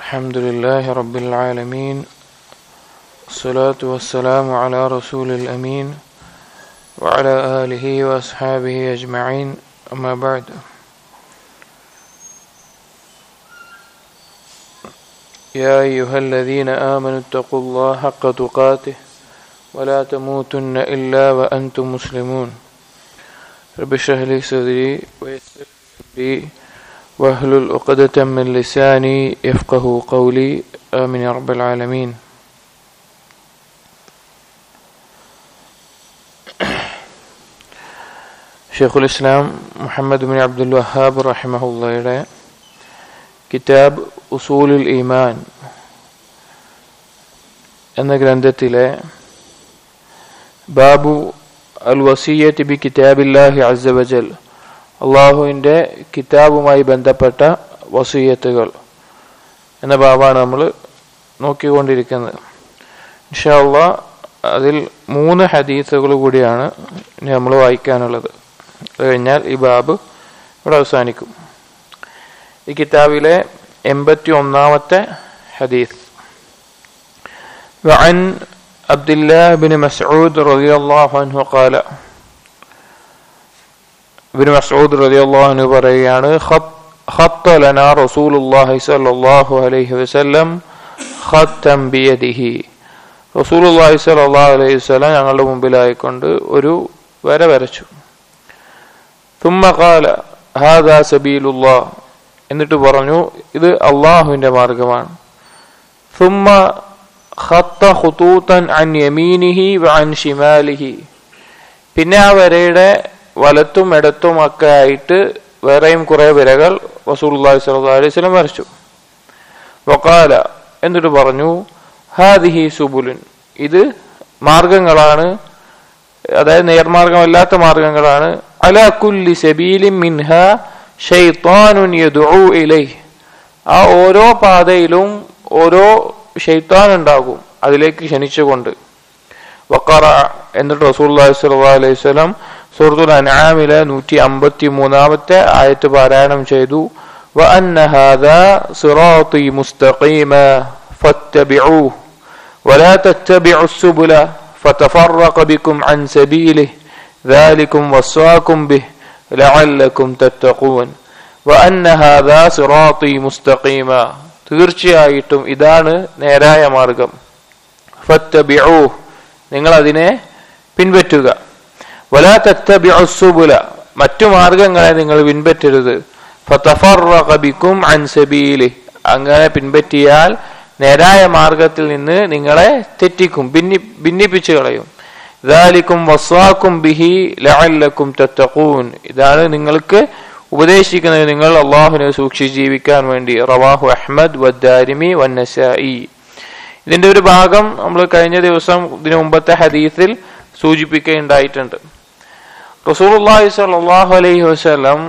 الحمد لله رب العالمين الصلاة والسلام على رسول الأمين وعلى آله وأصحابه أجمعين أما بعد يا أيها الذين آمنوا اتقوا الله حق تقاته ولا تموتن إلا وأنتم مسلمون رب اشرح لي صدري ويسر لي واحلل عقدة من لساني يفقه قولي آمين يا رب العالمين ഷെയ്ഖുൽ ഇസ്ലാം Muhammad bin Abdul Wahab റഹിമഹുള്ളയുടെ കിതാബ് ഉസൂലുൽ ഈമാൻ എന്ന ഗ്രന്ഥത്തിലെ ബാബു അൽ വസീയത്ത് ബി കിതാബില്ലാഹി അസവജൽ അള്ളാഹുവിൻ്റെ കിതാബുമായി ബന്ധപ്പെട്ട വസീയത്തുകൾ എന്ന ബാബാണ് നമ്മൾ നോക്കിക്കൊണ്ടിരിക്കുന്നത് ഇൻഷാല്ല അതിൽ മൂന്ന് ഹദീസുകൾ കൂടിയാണ് ഇനി നമ്മൾ വായിക്കാനുള്ളത് അത് കഴിഞ്ഞാൽ ഈ ബാബ് ഇവിടെ അവസാനിക്കും ഈ കിതാബിലെ എൺപത്തി ഒന്നാമത്തെ ഹദീസ് وعن عبد الله بن مسعود رضي الله عنه قال ابن مسعود رضي الله عنه പറയുകയാണ് خط لنا رسول الله صلى الله عليه وسلم خطا بيده റസൂൽ അള്ളാഹി സലാഹു അലൈഹി സ്വലാം ഞങ്ങളുടെ മുമ്പിലായിക്കൊണ്ട് ഒരു വര വരച്ചു തുമ്മ കാല ഹാദാ സബീലുല്ലാ എന്നിട്ട് പറഞ്ഞു ഇത് അള്ളാഹുവിന്റെ മാർഗമാണ് തുമ്മ ഖത്ത ഖുതൂതൻ അൻ യമീനിഹി വഅൻ ഷിമാലിഹി പിന്നെ ആ വരയുടെ വലത്തും ഇടത്തും ഒക്കെ ആയിട്ട് വേറെയും കുറെ വരകൾ റസൂൽ സല്ലല്ലാഹു അലൈഹി വസല്ലം വരച്ചു വഖാല എന്നിട്ട് പറഞ്ഞു ഹാദിഹി സുബുലുൻ ഇത് മാർഗങ്ങളാണ് അതായത് നേർമാർഗമല്ലാത്ത മാർഗങ്ങളാണ് അല കുല്ലി സബീലിൻ മിൻഹ ഷൈത്താനുൻ യദ്ഉ ഇലൈഹി ആ ഓരോ പാതയിലും ഓരോ ഷെയ്ത്താൻ ഉണ്ടാകും അതിലേക്ക് ക്ഷണിച്ചുകൊണ്ട് വക്കറ എന്നിട്ട് റസൂല്ലി സ്വല്ലല്ലാഹു അലൈഹി വസല്ലം സൂറത്തുൽ അൻആമിലെ നൂറ്റി അമ്പത്തി മൂന്നാമത്തെ ആയത്ത് പാരായണം ചെയ്തു وأن هذا صراطي مستقيما فاتبعوه ولا تتبعوا السبل فتفرق بكم عن سبيله ذلكم وصاكم به لعلكم تتقون وأن هذا صراطي مستقيما തീർച്ചയായിട്ടും ഇതാണ് നേരായ മാർഗം ഫത്തബിഊ നിങ്ങൾ അതിനെ പിൻപറ്റുക വലാ തത്തബിഉസുബുല മറ്റു മാർഗങ്ങളെ നിങ്ങൾ പിൻപറ്റരുത് ഫതഫറഖബിക്കും അൻ സബീലി അങ്ങനെ പിൻപറ്റിയാൽ നേരായ മാർഗത്തിൽ നിന്ന് നിങ്ങളെ തെറ്റിക്കും ഭിന്നി ഭിന്നിപ്പിച്ചു കളയും ഇതാലിക്കും വസ്വാക്കും ബിഹി ലഅല്ലക്കും തത്തഖൂൻ ഇതാണ് നിങ്ങൾക്ക് ഉപദേശിക്കുന്നത് നിങ്ങൾ അള്ളാഹുവിനെ സൂക്ഷിച്ച് ജീവിക്കാൻ വേണ്ടി റവാഹു അഹ്മദ് വദ്ദാരിമി വന്നസായി ഇതിന്റെ ഒരു ഭാഗം നമ്മൾ കഴിഞ്ഞ ദിവസം ഇതിനു മുമ്പത്തെ ഹദീസിൽ സൂചിപ്പിക്കുകയുണ്ടായിട്ടുണ്ട് റസൂർല്ലാഹി സ്വല്ലല്ലാഹു അലൈഹി വസല്ലം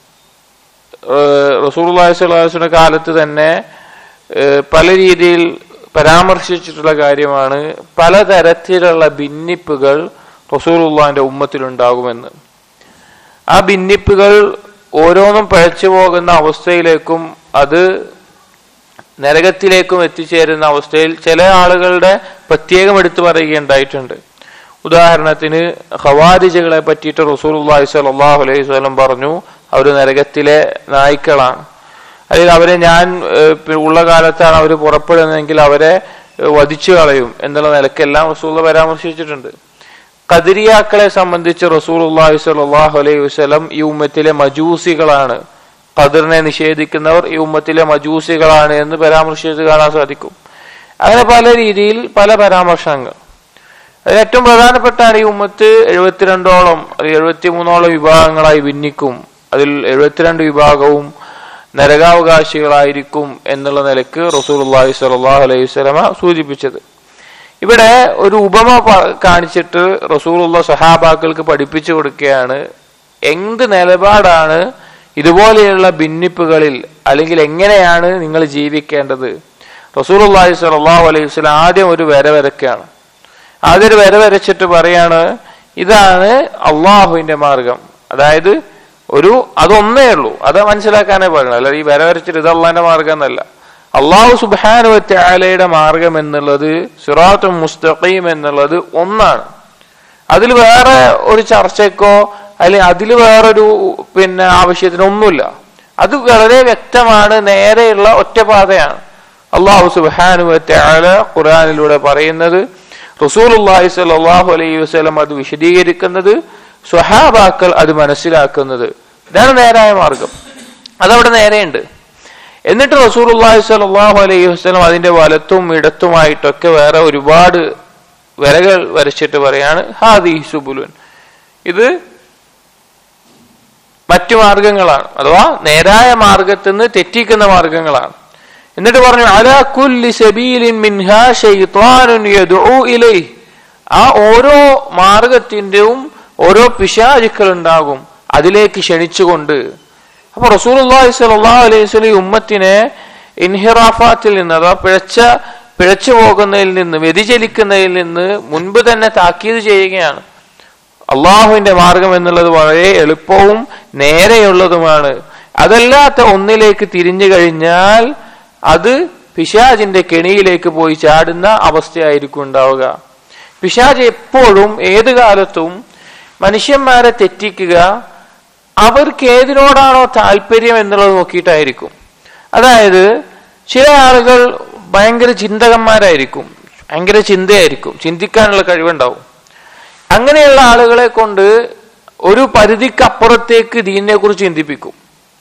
റസൂർല്ലാഹി സ്വല്ലാഹുവിന്റെ കാലത്ത് തന്നെ പല രീതിയിൽ പരാമർശിച്ചിട്ടുള്ള കാര്യമാണ് പലതരത്തിലുള്ള ഭിന്നിപ്പുകൾ റസൂലുള്ളാഹിന്റെ ഉമ്മത്തിലുണ്ടാകുമെന്ന് ആ ഭിന്നിപ്പുകൾ ഓരോന്നും പഴച്ചു പോകുന്ന അവസ്ഥയിലേക്കും അത് നരകത്തിലേക്കും എത്തിച്ചേരുന്ന അവസ്ഥയിൽ ചില ആളുകളുടെ പ്രത്യേകം എടുത്തു പറയുകയുണ്ടായിട്ടുണ്ട് ഉദാഹരണത്തിന് ഖവാരിജകളെ പറ്റിയിട്ട് റസൂൽ അള്ളാഹി സ്വല്ലാഹു അലൈഹി സ്വലം പറഞ്ഞു അവർ നരകത്തിലെ നായ്ക്കളാണ് അല്ലെങ്കിൽ അവരെ ഞാൻ ഉള്ള കാലത്താണ് അവർ പുറപ്പെടുന്നതെങ്കിൽ അവരെ വധിച്ചു കളയും എന്നുള്ള നിലക്കെല്ലാം റസൂൽ പരാമർശിച്ചിട്ടുണ്ട് കദിരിയാക്കളെ സംബന്ധിച്ച് റസൂൽ അള്ളാഹി സ്വല്ലാഹു അലൈഹി വസ്ലം ഈ ഉമ്മത്തിലെ മജൂസികളാണ് ഖദറിനെ നിഷേധിക്കുന്നവർ ഈ ഉമ്മത്തിലെ മജൂസികളാണ് എന്ന് പരാമർശിച്ച് കാണാൻ സാധിക്കും അങ്ങനെ പല രീതിയിൽ പല പരാമർശങ്ങൾ അതിൽ ഏറ്റവും പ്രധാനപ്പെട്ടാണ് ഈ ഉമ്മത്ത് എഴുപത്തിരണ്ടോളം അല്ലെങ്കിൽ എഴുപത്തിമൂന്നോളം വിഭാഗങ്ങളായി ഭിന്നിക്കും അതിൽ എഴുപത്തിരണ്ട് വിഭാഗവും നരകാവകാശികളായിരിക്കും എന്നുള്ള നിലക്ക് റസൂൽ അള്ളാഹി സ്വലാഹു അലൈഹി സ്വലമ സൂചിപ്പിച്ചത് ഇവിടെ ഒരു ഉപമ കാണിച്ചിട്ട് റസൂലുള്ള സഹാബാക്കൾക്ക് പഠിപ്പിച്ചു കൊടുക്കുകയാണ് എന്ത് നിലപാടാണ് ഇതുപോലെയുള്ള ഭിന്നിപ്പുകളിൽ അല്ലെങ്കിൽ എങ്ങനെയാണ് നിങ്ങൾ ജീവിക്കേണ്ടത് റസൂൽ അള്ളാഹി സ്വലാഹു അലൈഹി വസ്ലം ആദ്യം ഒരു വര വരക്കുകയാണ് ആദ്യം ഒരു വര വരച്ചിട്ട് പറയാണ് ഇതാണ് അള്ളാഹുവിന്റെ മാർഗം അതായത് ഒരു അതൊന്നേ ഉള്ളൂ അത് മനസ്സിലാക്കാനേ പാടില്ല അല്ല ഈ വര വരച്ചിട്ട് ഇത് അള്ളാന്റെ മാർഗം എന്നല്ല അള്ളാഹു സുബാനുവറ്റാലയുടെ മാർഗം എന്നുള്ളത് സിറാത്തു മുസ്തഖീം എന്നുള്ളത് ഒന്നാണ് അതിൽ വേറെ ഒരു ചർച്ചയ്ക്കോ അല്ലെങ്കിൽ അതിൽ വേറൊരു പിന്നെ ആവശ്യത്തിനൊന്നുമില്ല അത് വളരെ വ്യക്തമാണ് നേരെയുള്ള ഒറ്റപാതയാണ് അള്ളാഹു സുബാനുവറ്റാല ഖുറാനിലൂടെ പറയുന്നത് റസൂലുള്ളാഹി സ്വല്ലല്ലാഹു അലൈഹി വസല്ലം അത് വിശദീകരിക്കുന്നത് സ്വഹാബാക്കൾ അത് മനസ്സിലാക്കുന്നത് ഇതാണ് നേരായ മാർഗം അതവിടെ നേരെയുണ്ട് എന്നിട്ട് റസൂലുള്ളാഹി സ്വല്ലല്ലാഹു അലൈഹി വസല്ലം അതിന്റെ വലത്തും ഇടത്തുമായിട്ടൊക്കെ വേറെ ഒരുപാട് വരകൾ വരച്ചിട്ട് പറയാണ് ഹാദി സുബുലുൻ ഇത് മറ്റു മാർഗങ്ങളാണ് അഥവാ നേരായ മാർഗത്തിൽ നിന്ന് തെറ്റിക്കുന്ന മാർഗങ്ങളാണ് എന്നിട്ട് പറഞ്ഞു അലാ കുല്ലി സബീലിൻ മിൻഹാ ശൈത്വാനുൻ യദ്ഉ ഇലൈഹി ആ ഓരോ മാർഗത്തിന്റെയും ഓരോ പിശാചുക്കൾ ഉണ്ടാകും അതിലേക്ക് ക്ഷണിച്ചുകൊണ്ട് അപ്പൊ റസൂലുള്ളാഹി സ്വല്ലല്ലാഹു അലൈഹി വസല്ലം ഈ ഉമ്മത്തിനെ ഇൻഹിറാഫാത്തിൽ നിന്ന് അഥവാ പിഴച്ച പിഴച്ചു പോകുന്നതിൽ നിന്ന് വ്യതിചലിക്കുന്നതിൽ നിന്ന് മുൻപ് തന്നെ താക്കീത് ചെയ്യുകയാണ് അള്ളാഹുവിന്റെ മാർഗം എന്നുള്ളത് വളരെ എളുപ്പവും നേരെയുള്ളതുമാണ് അതല്ലാത്ത ഒന്നിലേക്ക് തിരിഞ്ഞു കഴിഞ്ഞാൽ അത് പിശാജിന്റെ കെണിയിലേക്ക് പോയി ചാടുന്ന അവസ്ഥയായിരിക്കും ഉണ്ടാവുക പിശാജ് എപ്പോഴും ഏത് കാലത്തും മനുഷ്യന്മാരെ തെറ്റിക്കുക അവർക്ക് ഏതിനോടാണോ താല്പര്യം എന്നുള്ളത് നോക്കിയിട്ടായിരിക്കും അതായത് ചില ആളുകൾ ഭയങ്കര ചിന്തകന്മാരായിരിക്കും ഭയങ്കര ചിന്തയായിരിക്കും ചിന്തിക്കാനുള്ള കഴിവുണ്ടാവും അങ്ങനെയുള്ള ആളുകളെ കൊണ്ട് ഒരു പരിധിക്കപ്പുറത്തേക്ക് ദീനിനെ കുറിച്ച് ചിന്തിപ്പിക്കും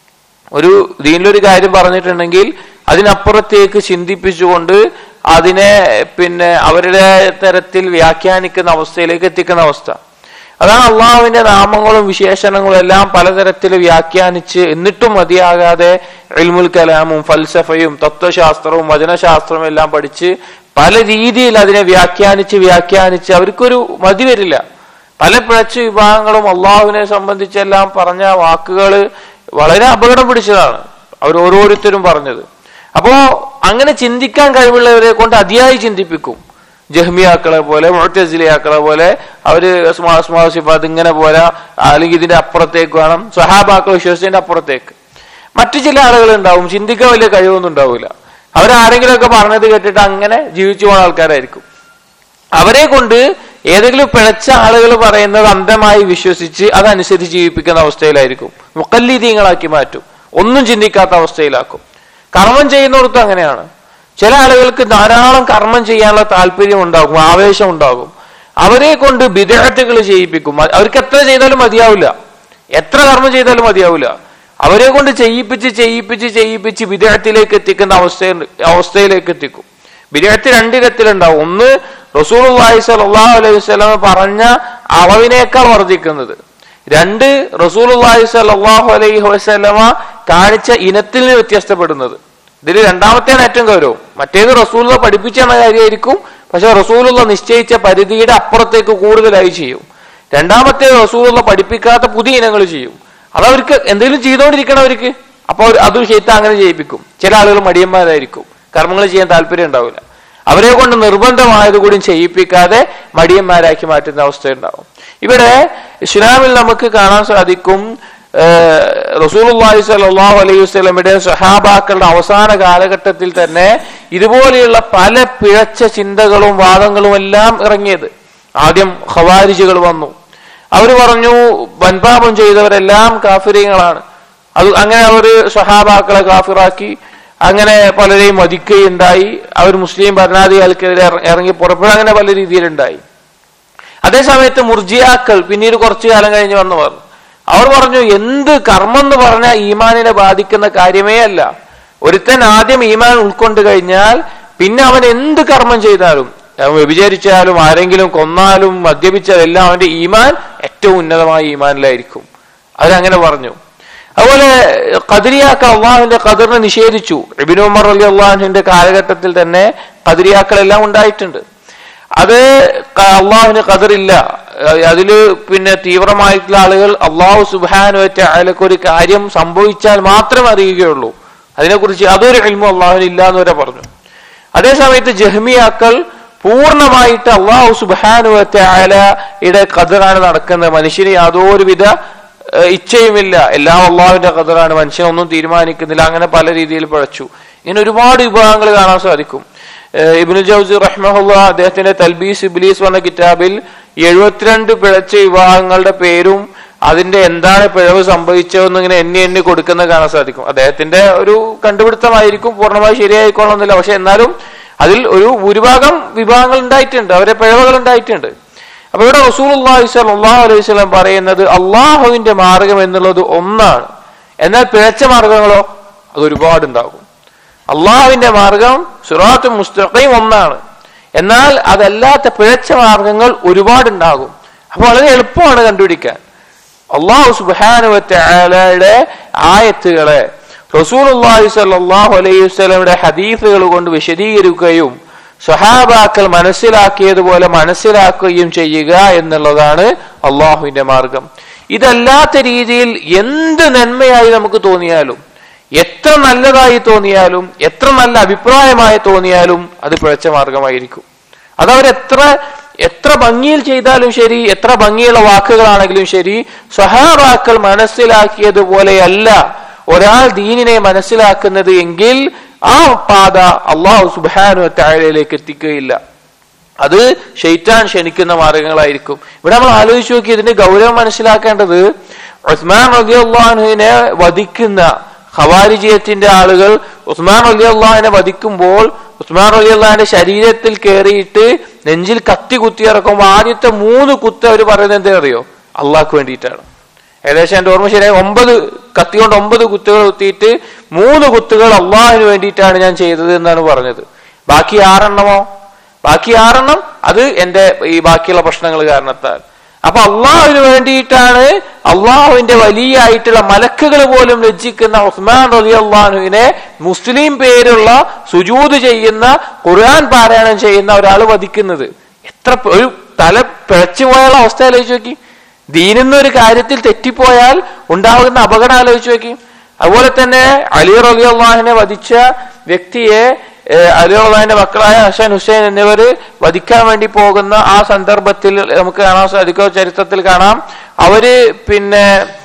ഒരു ദീനിലൊരു കാര്യം പറഞ്ഞിട്ടുണ്ടെങ്കിൽ അതിനപ്പുറത്തേക്ക് ചിന്തിപ്പിച്ചുകൊണ്ട് അതിനെ പിന്നെ അവരുടെ തരത്തിൽ വ്യാഖ്യാനിക്കുന്ന അവസ്ഥയിലേക്ക് എത്തിക്കുന്ന അവസ്ഥ അതാണ് അള്ളാഹുവിന്റെ നാമങ്ങളും വിശേഷണങ്ങളും എല്ലാം പലതരത്തിൽ വ്യാഖ്യാനിച്ച് എന്നിട്ടും മതിയാകാതെ ഇൽമുൽ കലാമും ഫൽസഫയും തത്വശാസ്ത്രവും വചനശാസ്ത്രവും എല്ലാം പഠിച്ച് പല രീതിയിൽ അതിനെ വ്യാഖ്യാനിച്ച് വ്യാഖ്യാനിച്ച് അവർക്കൊരു മതി വരില്ല പല പിഴച്ച വിഭാഗങ്ങളും അള്ളാഹുവിനെ സംബന്ധിച്ചെല്ലാം പറഞ്ഞ വാക്കുകൾ വളരെ അപകടം പിടിച്ചതാണ് അവർ ഓരോരുത്തരും പറഞ്ഞത് അപ്പോ അങ്ങനെ ചിന്തിക്കാൻ കഴിവുള്ളവരെ കൊണ്ട് അതിയായി ചിന്തിപ്പിക്കും ജഹ്മിയാക്കളെ പോലെ മുഴത്തസിലിയാക്കളെ പോലെ അവര് സിഫാത്ത് ഇങ്ങനെ പോരാ അല്ലെങ്കിൽ ഇതിന്റെ അപ്പുറത്തേക്ക് വേണം സ്വഹാബാക്കൾ വിശ്വസിച്ചതിന്റെ അപ്പുറത്തേക്ക് മറ്റു ചില ആളുകൾ ഉണ്ടാവും ചിന്തിക്കാൻ വലിയ കഴിവൊന്നും ഉണ്ടാവില്ല അവരാരെങ്കിലുമൊക്കെ പറഞ്ഞത് കേട്ടിട്ട് അങ്ങനെ ജീവിച്ചു പോകുന്ന ആൾക്കാരായിരിക്കും അവരെ കൊണ്ട് ഏതെങ്കിലും പിഴച്ച ആളുകൾ പറയുന്നത് അന്ധമായി വിശ്വസിച്ച് അതനുസരിച്ച് ജീവിപ്പിക്കുന്ന അവസ്ഥയിലായിരിക്കും മുക്കല്ലീതീങ്ങളാക്കി മാറ്റും ഒന്നും ചിന്തിക്കാത്ത അവസ്ഥയിലാക്കും കർമ്മം ചെയ്യുന്നിടത്തും അങ്ങനെയാണ് ചില ആളുകൾക്ക് ധാരാളം കർമ്മം ചെയ്യാനുള്ള താല്പര്യം ഉണ്ടാകും ആവേശം ഉണ്ടാകും അവരെ കൊണ്ട് വിദേഹത്തുകൾ ചെയ്യിപ്പിക്കും അവർക്ക് എത്ര ചെയ്താലും മതിയാവില്ല എത്ര കർമ്മം ചെയ്താലും മതിയാവില്ല അവരെ കൊണ്ട് ചെയ്യിപ്പിച്ച് ചെയ്യിപ്പിച്ച് ചെയ്യിപ്പിച്ച് വിദേഹത്തിലേക്ക് എത്തിക്കുന്ന അവസ്ഥ അവസ്ഥയിലേക്ക് എത്തിക്കും വിദേഹത്ത് രണ്ടിടത്തിലുണ്ടാവും ഒന്ന് റസൂൽ സലാഹു അലൈഹി വസ്ലമ പറഞ്ഞ അളവിനേക്കാൾ വർദ്ധിക്കുന്നത് രണ്ട് റസൂൽ സലാഹു അലൈഹി വസ്ലമ കാണിച്ച ഇനത്തിൽ നിന്ന് വ്യത്യസ്തപ്പെടുന്നത് ഇതിൽ രണ്ടാമത്തെയാണ് ഏറ്റവും ഗൗരവം മറ്റേത് റസൂലുള്ള പഠിപ്പിച്ചെന്ന കാര്യമായിരിക്കും പക്ഷെ റസൂലുള്ള നിശ്ചയിച്ച പരിധിയുടെ അപ്പുറത്തേക്ക് കൂടുതലായി ചെയ്യും രണ്ടാമത്തേത് റസൂലുള്ള പഠിപ്പിക്കാത്ത പുതിയ ഇനങ്ങൾ ചെയ്യും അതവർക്ക് എന്തെങ്കിലും ചെയ്തുകൊണ്ടിരിക്കണവർക്ക് അപ്പൊ അത് ഷെയ്ത്ത അങ്ങനെ ചെയ്യിപ്പിക്കും ചില ആളുകൾ മടിയന്മാരായിരിക്കും കർമ്മങ്ങൾ ചെയ്യാൻ താല്പര്യം ഉണ്ടാവില്ല അവരെ കൊണ്ട് നിർബന്ധമായത് കൂടി ചെയ്യിപ്പിക്കാതെ മടിയന്മാരാക്കി മാറ്റുന്ന അവസ്ഥ ഉണ്ടാവും ഇവിടെ ഇസ്ലാമിൽ നമുക്ക് കാണാൻ സാധിക്കും റസൂലുള്ളാഹി സ്വല്ലല്ലാഹു അലൈഹി വസല്ലമയുടെ സഹാബാക്കളുടെ അവസാന കാലഘട്ടത്തിൽ തന്നെ ഇതുപോലെയുള്ള പല പിഴച്ച ചിന്തകളും വാദങ്ങളും എല്ലാം ഇറങ്ങിയത് ആദ്യം ഖവാരിജുകൾ വന്നു അവർ പറഞ്ഞു വൻപാപം ചെയ്തവരെല്ലാം കാഫിര്യങ്ങളാണ് അത് അങ്ങനെ അവർ സഹാബാക്കളെ കാഫിറാക്കി അങ്ങനെ പലരെയും വധിക്കുകയുണ്ടായി അവർ മുസ്ലിം ഭരണാധികാരികൾക്കെതിരെ ഇറങ്ങി പുറപ്പെടുക അങ്ങനെ പല രീതിയിലുണ്ടായി അതേസമയത്ത് മുർജിയാക്കൾ പിന്നീട് കുറച്ചു കാലം കഴിഞ്ഞ് വന്നവർ അവർ പറഞ്ഞു എന്ത് കർമ്മം എന്ന് പറഞ്ഞാൽ ഈമാനിനെ ബാധിക്കുന്ന കാര്യമേ അല്ല ഒരുത്തൻ ആദ്യം ഈമാൻ ഉൾക്കൊണ്ട് കഴിഞ്ഞാൽ പിന്നെ അവൻ എന്ത് കർമ്മം ചെയ്താലും അവൻ വ്യഭിചരിച്ചാലും ആരെങ്കിലും കൊന്നാലും മദ്യപിച്ചാലും എല്ലാം അവന്റെ ഈമാൻ ഏറ്റവും ഉന്നതമായ ഈമാനിലായിരിക്കും അവരങ്ങനെ പറഞ്ഞു അതുപോലെ കതിരിയാക്കൾ അള്ളാഹുവിന്റെ കതിറിനെ നിഷേധിച്ചു എബിനു ഉമർ അലി അള്ളാഹുവിന്റെ കാലഘട്ടത്തിൽ തന്നെ കതിരിയാക്കളെല്ലാം ഉണ്ടായിട്ടുണ്ട് അത് അള്ളാഹുവിന് കതിറില്ല അതില് പിന്നെ തീവ്രമായിട്ടുള്ള ആളുകൾ അള്ളാഹു സുബാനുവറ്റ അയാൾക്ക് ഒരു കാര്യം സംഭവിച്ചാൽ മാത്രം അറിയുകയുള്ളൂ അതിനെക്കുറിച്ച് അതൊരു കഴിമോ അള്ളാഹുവിന് ഇല്ല എന്ന് വരെ പറഞ്ഞു അതേസമയത്ത് ജഹ്മിയാക്കൾ പൂർണ്ണമായിട്ട് അള്ളാഹു സുബാനുവറ്റ അയാലയുടെ കതിറാണ് നടക്കുന്നത് മനുഷ്യന് യാതൊരുവിധ ഇച്ഛയുമില്ല എല്ലാം അള്ളാഹുവിന്റെ കതിറാണ് മനുഷ്യനൊന്നും തീരുമാനിക്കുന്നില്ല അങ്ങനെ പല രീതിയിൽ പഴച്ചു ഇങ്ങനെ ഒരുപാട് വിഭാഗങ്ങൾ കാണാൻ സാധിക്കും ഏഹ് ഇബ്നു ജൗസി റഹ്മഹുല്ല അദ്ദേഹത്തിന്റെ തൽബീസ് ഇബ്ലീസ് എന്ന കിതാബിൽ എഴുപത്തിരണ്ട് പിഴച്ച വിവാഹങ്ങളുടെ പേരും അതിന്റെ എന്താണ് പിഴവ് സംഭവിച്ചതെന്ന് ഇങ്ങനെ എണ്ണി എണ്ണി കൊടുക്കുന്നത് കാണാൻ സാധിക്കും അദ്ദേഹത്തിന്റെ ഒരു കണ്ടുപിടുത്തമായിരിക്കും പൂർണ്ണമായി ശരിയായിക്കൊള്ളണമെന്നില്ല പക്ഷെ എന്നാലും അതിൽ ഒരു ഭൂരിഭാഗം വിഭാഗങ്ങൾ ഉണ്ടായിട്ടുണ്ട് അവരെ പിഴവുകൾ ഉണ്ടായിട്ടുണ്ട് അപ്പൊ ഇവിടെ റസൂൽ അള്ളാഹു അലൈഹി സ്വലം പറയുന്നത് അള്ളാഹുവിന്റെ മാർഗം എന്നുള്ളത് ഒന്നാണ് എന്നാൽ പിഴച്ച മാർഗങ്ങളോ അത് ഒരുപാടുണ്ടാകും അള്ളാഹുവിന്റെ മാർഗം സുറാത്ത് മുസ്തഖീം ഒന്നാണ് എന്നാൽ അതല്ലാത്ത പിഴച്ച മാർഗങ്ങൾ ഒരുപാടുണ്ടാകും അപ്പൊ വളരെ എളുപ്പമാണ് കണ്ടുപിടിക്കാൻ അള്ളാഹു സുബാനുവറ്റയുടെ ആയത്തുകളെ റസൂൽ അള്ളാഹി സല്ലാഹു അലൈഹി വസ്ലമിയുടെ ഹദീഫുകൾ കൊണ്ട് വിശദീകരിക്കുകയും സഹാബാക്കൾ മനസ്സിലാക്കിയതുപോലെ മനസ്സിലാക്കുകയും ചെയ്യുക എന്നുള്ളതാണ് അള്ളാഹുവിന്റെ മാർഗം ഇതല്ലാത്ത രീതിയിൽ എന്ത് നന്മയായി നമുക്ക് തോന്നിയാലും എത്ര നല്ലതായി തോന്നിയാലും എത്ര നല്ല അഭിപ്രായമായി തോന്നിയാലും അത് പിഴച്ച മാർഗമായിരിക്കും അതവരെത്ര എത്ര ഭംഗിയിൽ ചെയ്താലും ശരി എത്ര ഭംഗിയുള്ള വാക്കുകളാണെങ്കിലും ശരി സഹാബാക്കൾ മനസ്സിലാക്കിയതുപോലെയല്ല ഒരാൾ ദീനിനെ മനസ്സിലാക്കുന്നത് എങ്കിൽ ആ പാത അള്ളാഹു സുബാനു താഴയിലേക്ക് എത്തിക്കുകയില്ല അത് ഷെയ്റ്റാൻ ക്ഷണിക്കുന്ന മാർഗങ്ങളായിരിക്കും ഇവിടെ നമ്മൾ ആലോചിച്ച് നോക്കി ഇതിന്റെ ഗൗരവം മനസ്സിലാക്കേണ്ടത് ഉസ്മാൻ റബി അള്ളാഹുവിനെ വധിക്കുന്ന ഖവാരിജിയത്തിന്റെ ആളുകൾ ഉസ്മാൻ അലി അള്ളാഹിനെ വധിക്കുമ്പോൾ ഉസ്മാൻ അലി അള്ളാഹിന്റെ ശരീരത്തിൽ കയറിയിട്ട് നെഞ്ചിൽ കത്തി കുത്തി ഇറക്കുമ്പോൾ ആദ്യത്തെ മൂന്ന് കുത്ത് അവർ പറയുന്നത് എന്താ അറിയോ അള്ളാഹ്ക്ക് വേണ്ടിയിട്ടാണ് ഏകദേശം എന്റെ ഓർമ്മ ശരിയായി ഒമ്പത് കത്തി കൊണ്ട് ഒമ്പത് കുത്തുകൾ കുത്തിയിട്ട് മൂന്ന് കുത്തുകൾ അള്ളാഹിന് വേണ്ടിയിട്ടാണ് ഞാൻ ചെയ്തത് എന്നാണ് പറഞ്ഞത് ബാക്കി ആറെണ്ണമോ ബാക്കി ആറെണ്ണം അത് എന്റെ ഈ ബാക്കിയുള്ള പ്രശ്നങ്ങൾ കാരണത്താൽ അപ്പൊ അള്ളാഹുവിന് വേണ്ടിയിട്ടാണ് അള്ളാഹുവിന്റെ വലിയ ആയിട്ടുള്ള മലക്കുകൾ പോലും ലജ്ജിക്കുന്ന ഉസ്മാൻ റലി അള്ളാഹുവിനെ മുസ്ലിം പേരുള്ള സുജൂത് ചെയ്യുന്ന ഖുർആൻ പാരായണം ചെയ്യുന്ന ഒരാൾ വധിക്കുന്നത് എത്ര ഒരു തല പിഴച്ചു പോയുള്ള അവസ്ഥ ആലോചിച്ച് നോക്കി ദീനെന്ന ഒരു കാര്യത്തിൽ തെറ്റിപ്പോയാൽ ഉണ്ടാകുന്ന അപകടം ആലോചിച്ച് നോക്കി അതുപോലെ തന്നെ അലി റലി അള്ളാഹിനെ വധിച്ച വ്യക്തിയെ അലി അള്ളാഹിന്റെ മക്കളായ ഹസൻ ഹുസൈൻ എന്നിവർ വധിക്കാൻ വേണ്ടി പോകുന്ന ആ സന്ദർഭത്തിൽ നമുക്ക് കാണാൻ സാധിക്കും ചരിത്രത്തിൽ കാണാം അവര് പിന്നെ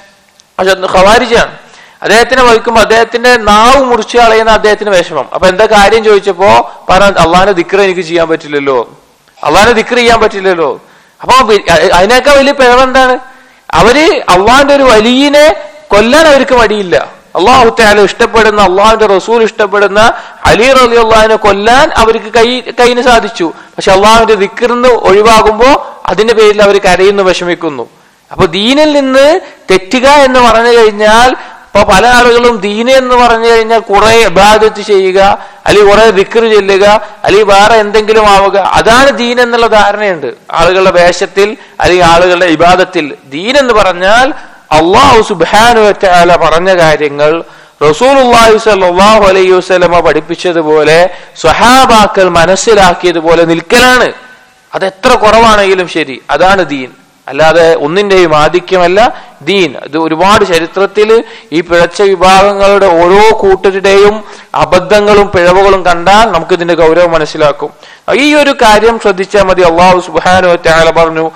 ഖവാരിജാണ് അദ്ദേഹത്തിനെ വഹിക്കുമ്പോൾ അദ്ദേഹത്തിന്റെ നാവ് മുറിച്ചു കളയുന്ന അദ്ദേഹത്തിന് വിഷമം അപ്പൊ എന്താ കാര്യം ചോദിച്ചപ്പോ പറഞ്ഞ അള്ളാഹിന്റെ ദിക്ര എനിക്ക് ചെയ്യാൻ പറ്റില്ലല്ലോ അള്ളാഹിനെ ദിക്ര ചെയ്യാൻ പറ്റില്ലല്ലോ അപ്പൊ അതിനേക്കാൾ വലിയ പിഴവെന്താണ് അവര് അള്ളാഹിന്റെ ഒരു വലിയനെ കൊല്ലാൻ അവർക്ക് മടിയില്ല അള്ളാഹു താല ഇഷ്ടപ്പെടുന്ന അള്ളാഹുന്റെ റസൂൽ ഇഷ്ടപ്പെടുന്ന അലി റലി അള്ളാഹിനെ കൊല്ലാൻ അവർക്ക് കൈ കൈന് സാധിച്ചു പക്ഷെ അള്ളാഹുവിന്റെ ദിക്കറിന്ന് ഒഴിവാകുമ്പോ അതിന്റെ പേരിൽ അവർ കരയുന്നു വിഷമിക്കുന്നു അപ്പൊ ദീനിൽ നിന്ന് തെറ്റുക എന്ന് പറഞ്ഞു കഴിഞ്ഞാൽ ഇപ്പൊ പല ആളുകളും ദീന എന്ന് പറഞ്ഞു കഴിഞ്ഞാൽ കുറെ ഇബാദത്ത് ചെയ്യുക അല്ലെങ്കിൽ കുറെ ദിക്കറ് ചെല്ലുക അല്ലെങ്കിൽ വേറെ എന്തെങ്കിലും ആവുക അതാണ് ദീൻ എന്നുള്ള ധാരണയുണ്ട് ആളുകളുടെ വേഷത്തിൽ അല്ലെങ്കിൽ ആളുകളുടെ ഇബാദത്തിൽ ദീൻ എന്ന് പറഞ്ഞാൽ അള്ളാഹു സുബാനു വറ്റാല പറഞ്ഞ കാര്യങ്ങൾ റസൂലുള്ളാഹി സ്വല്ലല്ലാഹു അലൈഹി വസല്ലമ പഠിപ്പിച്ചതുപോലെ സ്വഹാബാക്കൾ മനസ്സിലാക്കിയതുപോലെ നിൽക്കലാണ് അത് എത്ര കുറവാണെങ്കിലും ശരി അതാണ് ദീൻ അല്ലാതെ ഒന്നിന്റെയും ആധിക്യമല്ല ദീൻ ഇത് ഒരുപാട് ചരിത്രത്തിൽ ഈ പിഴച്ച വിഭാഗങ്ങളുടെ ഓരോ കൂട്ടരുടെയും അബദ്ധങ്ങളും പിഴവുകളും കണ്ടാൽ നമുക്ക് ഇതിന്റെ ഗൗരവം മനസ്സിലാക്കും ഈ ഒരു കാര്യം ശ്രദ്ധിച്ചാൽ മതി അള്ളാഹു സുബാനു താല പറഞ്ഞു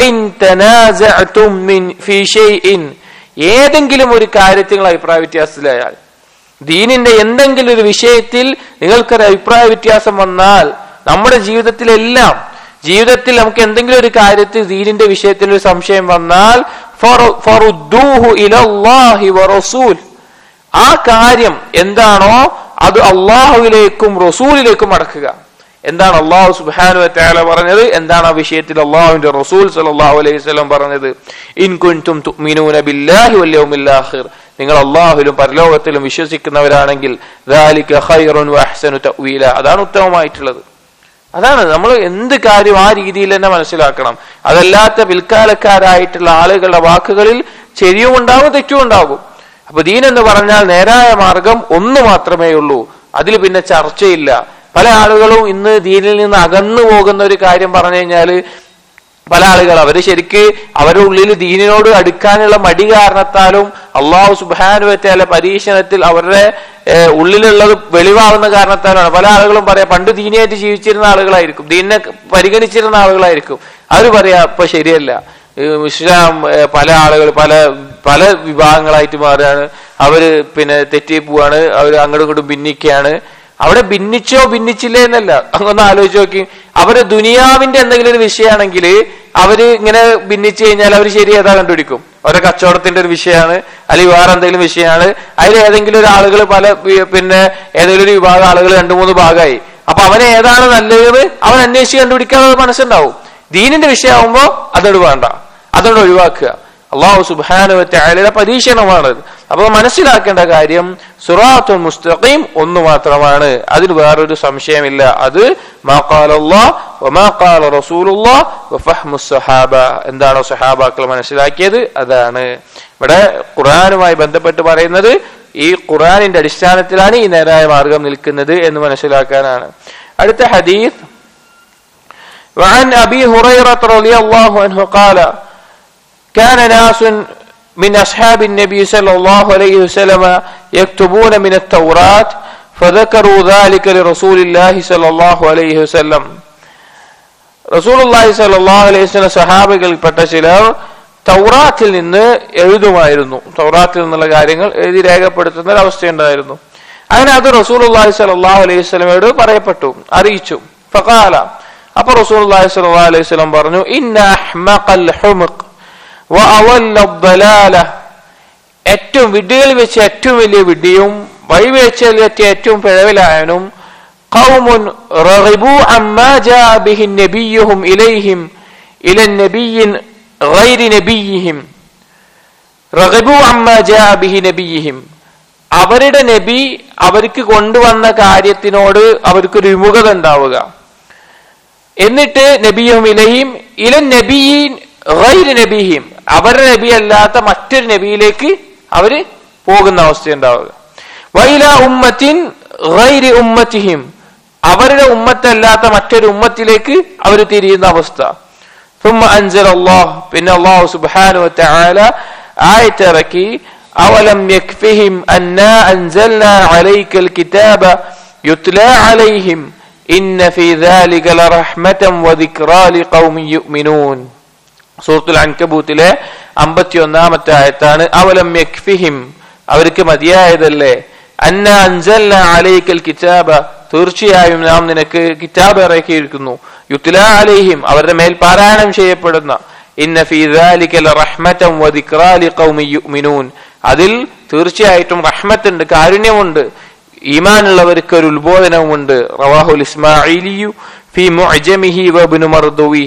ഏതെങ്കിലും ഒരു കാര്യത്തിൽ നിങ്ങൾ അഭിപ്രായ വ്യത്യാസത്തിലായാൽ ദീനിന്റെ എന്തെങ്കിലും ഒരു വിഷയത്തിൽ നിങ്ങൾക്കൊരു അഭിപ്രായ വ്യത്യാസം വന്നാൽ നമ്മുടെ ജീവിതത്തിലെല്ലാം ജീവിതത്തിൽ നമുക്ക് എന്തെങ്കിലും ഒരു കാര്യത്തിൽ ദീനിന്റെ വിഷയത്തിൽ ഒരു സംശയം വന്നാൽ ആ കാര്യം എന്താണോ അത് അള്ളാഹുവിലേക്കും റസൂലിലേക്കും അടക്കുക എന്താണ് അള്ളാഹു സുബാനു താല പറഞ്ഞത് എന്താണ് ആ വിഷയത്തിൽ അള്ളാഹുവിന്റെ റസൂൽ സലാഹു അലൈഹി സ്വലം പറഞ്ഞത് ഇൻ കുൻതും തുഅ്മിനൂന ബില്ലാഹി വൽ യൗമിൽ ആഖിർ നിങ്ങൾ അള്ളാഹുലും പരലോകത്തിലും വിശ്വസിക്കുന്നവരാണെങ്കിൽ ദാലിക ഖൈറുൻ വഅഹ്സനു തഅ്വീല അതാണ് ഉത്തമമായിട്ടുള്ളത് അതാണ് നമ്മൾ എന്ത് കാര്യം ആ രീതിയിൽ തന്നെ മനസ്സിലാക്കണം അതല്ലാത്ത പിൽക്കാലക്കാരായിട്ടുള്ള ആളുകളുടെ വാക്കുകളിൽ ശരിയും ഉണ്ടാകും തെറ്റും ഉണ്ടാകും അപ്പൊ ദീൻ എന്ന് പറഞ്ഞാൽ നേരായ മാർഗം ഒന്ന് മാത്രമേ ഉള്ളൂ അതിൽ പിന്നെ ചർച്ചയില്ല പല ആളുകളും ഇന്ന് ദീനിൽ നിന്ന് അകന്നു പോകുന്ന ഒരു കാര്യം പറഞ്ഞു കഴിഞ്ഞാല് പല ആളുകൾ അവര് ശരിക്ക് അവരുടെ ഉള്ളിൽ ദീനിനോട് അടുക്കാനുള്ള മടി കാരണത്താലും അള്ളാഹു സുബാനുവറ്റാല പരീക്ഷണത്തിൽ അവരുടെ ഉള്ളിലുള്ളത് വെളിവാകുന്ന കാരണത്താലാണ് പല ആളുകളും പറയാ പണ്ട് ദീനിയായിട്ട് ജീവിച്ചിരുന്ന ആളുകളായിരിക്കും ദീനിനെ പരിഗണിച്ചിരുന്ന ആളുകളായിരിക്കും അവര് പറയാ ഇപ്പൊ ശരിയല്ല ഇസ്ലാം പല ആളുകൾ പല പല വിഭാഗങ്ങളായിട്ട് മാറുകയാണ് അവര് പിന്നെ തെറ്റി പോവാണ് അവർ അങ്ങോട്ടും ഇങ്ങോട്ടും ഭിന്നിക്കുകയാണ് അവിടെ ഭിന്നിച്ചോ ഭിന്നിച്ചില്ലേ എന്നല്ല അങ്ങൊന്ന് ആലോചിച്ച് നോക്കി അവര് ദുനിയാവിന്റെ എന്തെങ്കിലും ഒരു വിഷയമാണെങ്കിൽ അവര് ഇങ്ങനെ ഭിന്നിച്ചു കഴിഞ്ഞാൽ അവർ ശരി ഏതാ കണ്ടുപിടിക്കും അവരുടെ കച്ചവടത്തിന്റെ ഒരു വിഷയമാണ് അല്ലെങ്കിൽ വേറെ എന്തെങ്കിലും വിഷയമാണ് അതിൽ ഏതെങ്കിലും ഒരു ആളുകൾ പല വി- പിന്നെ ഏതെങ്കിലും ഒരു വിഭാഗം ആളുകൾ രണ്ടു മൂന്ന് ഭാഗമായി അപ്പൊ അവനെ ഏതാണ് നല്ലത് അവൻ അന്വേഷിച്ച് കണ്ടുപിടിക്കാനുള്ള മനസ്സുണ്ടാവും ദീനിന്റെ വിഷയമാകുമ്പോ അതോട് വേണ്ട അതോട് ഒഴിവാക്കുക അള്ളാഹു സുബാനുവറ്റ പരീക്ഷണമാണത് അപ്പൊ മനസ്സിലാക്കേണ്ട കാര്യം സുറാത്തു മുസ്തഖീം ഒന്ന് മാത്രമാണ് അതിൽ വേറൊരു സംശയമില്ല അത് സഹാബ എന്താണോ സഹാബാക്കൾ മനസ്സിലാക്കിയത് അതാണ് ഇവിടെ ഖുറാനുമായി ബന്ധപ്പെട്ട് പറയുന്നത് ഈ ഖുറാനിന്റെ അടിസ്ഥാനത്തിലാണ് ഈ നേരായ മാർഗം നിൽക്കുന്നത് എന്ന് മനസ്സിലാക്കാനാണ് അടുത്ത ഹദീസ് وعن أبي هريرة رضي الله عنه قال كان ناس من أصحاب النبي صلى الله عليه وسلم يكتبون من التوراة فذكروا ذلك لرسول الله صلى الله عليه وسلم റസൂൽ അള്ളാഹി സല്ലാഹു അലൈഹി വസല്ലം സഹാബികൾപ്പെട്ട ചിലർ തൗറാത്തിൽ നിന്ന് എഴുതുമായിരുന്നു തൗറാത്തിൽ നിന്നുള്ള കാര്യങ്ങൾ എഴുതി രേഖപ്പെടുത്തുന്ന ഒരു അവസ്ഥയുണ്ടായിരുന്നു അങ്ങനെ അത് റസൂൽ അള്ളാഹി സലാഹു അലൈഹി സ്വലമയോട് പറയപ്പെട്ടു അറിയിച്ചു ഫകാല അപ്പൊ റസൂൽ അള്ളാഹി സലാഹു അലൈഹി സ്വലം പറഞ്ഞു ഇന്ന അഹ്മഖൽ ഹുമുഖ് വഅവല്ല ദ്ദലാല ഏറ്റവും വിഡ്ഢികളിൽ വെച്ച് ഏറ്റവും വലിയ വിഡ്ഢിയും വഴിവേച്ചതിൽ വെച്ച് ഏറ്റവും പിഴവിലായവനും قوم رغبوا عما جاء به نبيهم إليهم إلى النبي غير نبيهم رغبوا عما جاء به نبيهم അവരുടെ നബി അവർക്ക് കൊണ്ടുവന്ന കാര്യത്തിനോട് അവർക്കൊരു വിമുഖത ഉണ്ടാവുക എന്നിട്ട് നബിയും ഇലയും ഇല നബിയീൻ ഗൈര് നബിയും അവരുടെ നബി അല്ലാത്ത മറ്റൊരു നബിയിലേക്ക് അവര് പോകുന്ന അവസ്ഥ ഉണ്ടാവുക വൈല ഉമ്മത്തിൻ ഗൈരി ഉമ്മത്തിഹിം അവരുടെ ഉമ്മത്തല്ലാത്ത മറ്റൊരു ഉമ്മത്തിലേക്ക് അവർ തിരിയുന്ന അവസ്ഥ ثم أنزل الله പിന്നെ അള്ളാഹു സുബ്ഹാനഹു വതആല ആയത്ത് ഇറക്കി أولم يكفهم أنا أنزلنا عليك الكتاب يتلى عليهم إن في ذلك لرحمة وذكرى لقوم يؤمنون സൂറത്തുൽ അൻകബൂത്തിലെ അമ്പത്തി ഒന്നാമത്തെ ആയത്താണ് അവലം യക്ഫിഹിം അവർക്ക് മതിയായതല്ലേ അന്ന അൻസൽന അലൈക്കൽ കിതാബ തീർച്ചയായും നാം നിനക്ക് കിതാബ് ഇറക്കിയിരിക്കുന്നു യുത്ല അലൈഹിം അവരുടെ മേൽ പാരായണം ചെയ്യപ്പെടുന്ന ഇന്ന ഫീ ദാലിക ലറഹ്മതൻ വദിക്റാ ലിഖൗമി യുഅ്മിനൂൻ അതിൽ തീർച്ചയായിട്ടും റഹ്മത്തുണ്ട് കാരുണ്യമുണ്ട് ഈമാനുള്ളവർക്ക് ഒരു ഉത്ബോധനവുമുണ്ട് റവാഹുൽ ഇസ്മായിലിയു ഫി മുഅ്ജമിഹി വബ്നു മർദുവി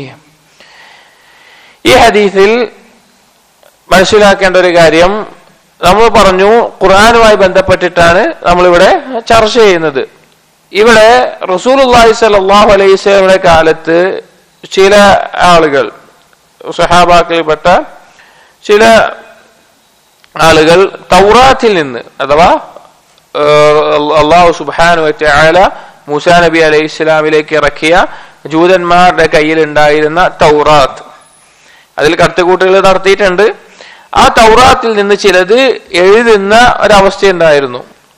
ഈ ഹദീസിൽ മനസ്സിലാക്കേണ്ട ഒരു കാര്യം നമ്മൾ പറഞ്ഞു ഖുർആനുമായി ബന്ധപ്പെട്ടിട്ടാണ് നമ്മളിവിടെ ചർച്ച ചെയ്യുന്നത് ഇവിടെ റസൂലുള്ളാഹി സ്വല്ലല്ലാഹു അലൈഹി വസല്ലമയുടെ കാലത്ത് ചില ആളുകൾ സഹാബാക്കളിൽപ്പെട്ട ചില ആളുകൾ തൗറാത്തിൽ നിന്ന് അഥവാ അള്ളാഹു സുബാനു ആല മൂസാ നബി അലൈഹി ഇസ്ലാമിലേക്ക് ഇറക്കിയ ജൂതന്മാരുടെ കയ്യിൽ ഉണ്ടായിരുന്ന തൗറാത്ത് അതിൽ കടത്തുകൂട്ടുകൾ നടത്തിയിട്ടുണ്ട് ആ തൗറാത്തിൽ നിന്ന് ചിലത് എഴുതുന്ന ഒരവസ്ഥയുണ്ടായിരുന്നു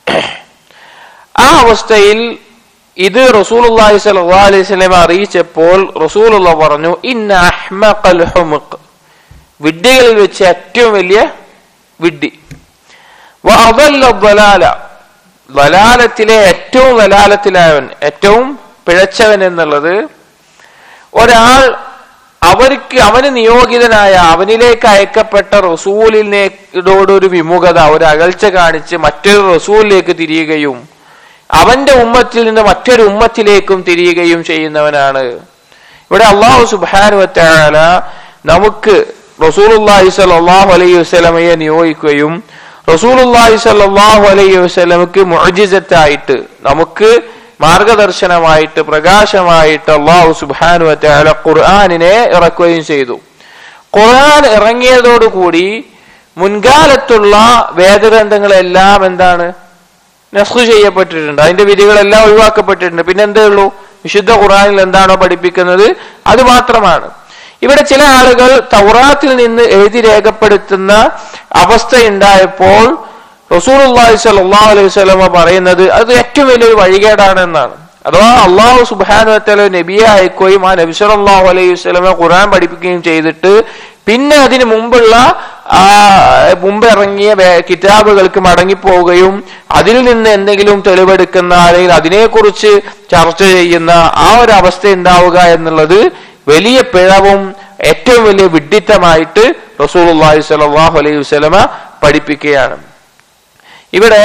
ആ അവസ്ഥയിൽ ഇത് റസൂലുള്ളാഹി സ്വല്ലല്ലാഹു അലൈഹി വസല്ലം അറിയിച്ചപ്പോൾ റസൂലുള്ള പറഞ്ഞു ഇന്ന അഹ്മഖൽ ഹുമുഖ് വിഡ്ഢികളിൽ വെച്ച് ഏറ്റവും വലിയ വിഡ്ഢി വഅദല്ല ളലാല വലാലത്തിലെ ഏറ്റവും വലാലത്തിലായവൻ ഏറ്റവും പിഴച്ചവൻ എന്നുള്ളത് ഒരാൾ അവർക്ക് അവന് നിയോഗിതനായ അവനിലേക്ക് അയക്കപ്പെട്ട റസൂലിനോടൊരു വിമുഖത ഒരു അകൽച്ച കാണിച്ച് മറ്റൊരു റസൂലിലേക്ക് തിരിയുകയും അവന്റെ ഉമ്മത്തിൽ നിന്ന് മറ്റൊരു ഉമ്മത്തിലേക്കും തിരിയുകയും ചെയ്യുന്നവനാണ് ഇവിടെ അള്ളാഹു സുബാനുവറ്റാല നമുക്ക് റസൂലുല്ലാഹി സല്ലാഹു അലൈഹി വസ്ലമയെ നിയോഗിക്കുകയും റസൂലുല്ലാഹി സല്ലാഹു അലൈഹി വസ്ലമക്ക് മുഅജിസത്തായിട്ട് നമുക്ക് മാർഗദർശനമായിട്ട് പ്രകാശമായിട്ട് അള്ളാഹു സുബാനു വറ്റാല ഖുർആാനിനെ ഇറക്കുകയും ചെയ്തു ഖുർആൻ ഇറങ്ങിയതോടുകൂടി മുൻകാലത്തുള്ള വേദഗ്രന്ഥങ്ങളെല്ലാം എന്താണ് നസ്ഖു ചെയ്യപ്പെട്ടിട്ടുണ്ട് അതിന്റെ വിധികളെല്ലാം ഒഴിവാക്കപ്പെട്ടിട്ടുണ്ട് പിന്നെ എന്തേ ഉള്ളൂ വിശുദ്ധ ഖുറാനിൽ എന്താണോ പഠിപ്പിക്കുന്നത് അത് മാത്രമാണ് ഇവിടെ ചില ആളുകൾ തൗറാത്തിൽ നിന്ന് എഴുതി രേഖപ്പെടുത്തുന്ന അവസ്ഥയുണ്ടായപ്പോൾ റസൂർഹി സല്ലാഹു അലൈഹി സ്വലമ പറയുന്നത് അത് ഏറ്റവും വലിയൊരു വഴികേടാണ് എന്നാണ് അഥവാ അള്ളാഹു സുബാനുവത്തല നബിയെ അയക്കുകയും ആ നബി സല്ലാഹു അലൈഹി സ്വലമെ ഖുറാൻ പഠിപ്പിക്കുകയും ചെയ്തിട്ട് പിന്നെ അതിന് മുമ്പുള്ള ആ മുമ്പ് ഇറങ്ങിയ വേ- കിതാബുകൾക്ക് മടങ്ങിപ്പോവുകയും അതിൽ നിന്ന് എന്തെങ്കിലും തെളിവെടുക്കുന്ന അല്ലെങ്കിൽ അതിനെക്കുറിച്ച് ചർച്ച ചെയ്യുന്ന ആ ഒരു അവസ്ഥ ഉണ്ടാവുക എന്നുള്ളത് വലിയ പിഴവും ഏറ്റവും വലിയ വിഡ്ഢിത്തമായിട്ട് റസൂലുള്ളാഹി സ്വല്ലല്ലാഹു അലൈഹി വസല്ലമ പഠിപ്പിക്കുകയാണ് ഇവിടെ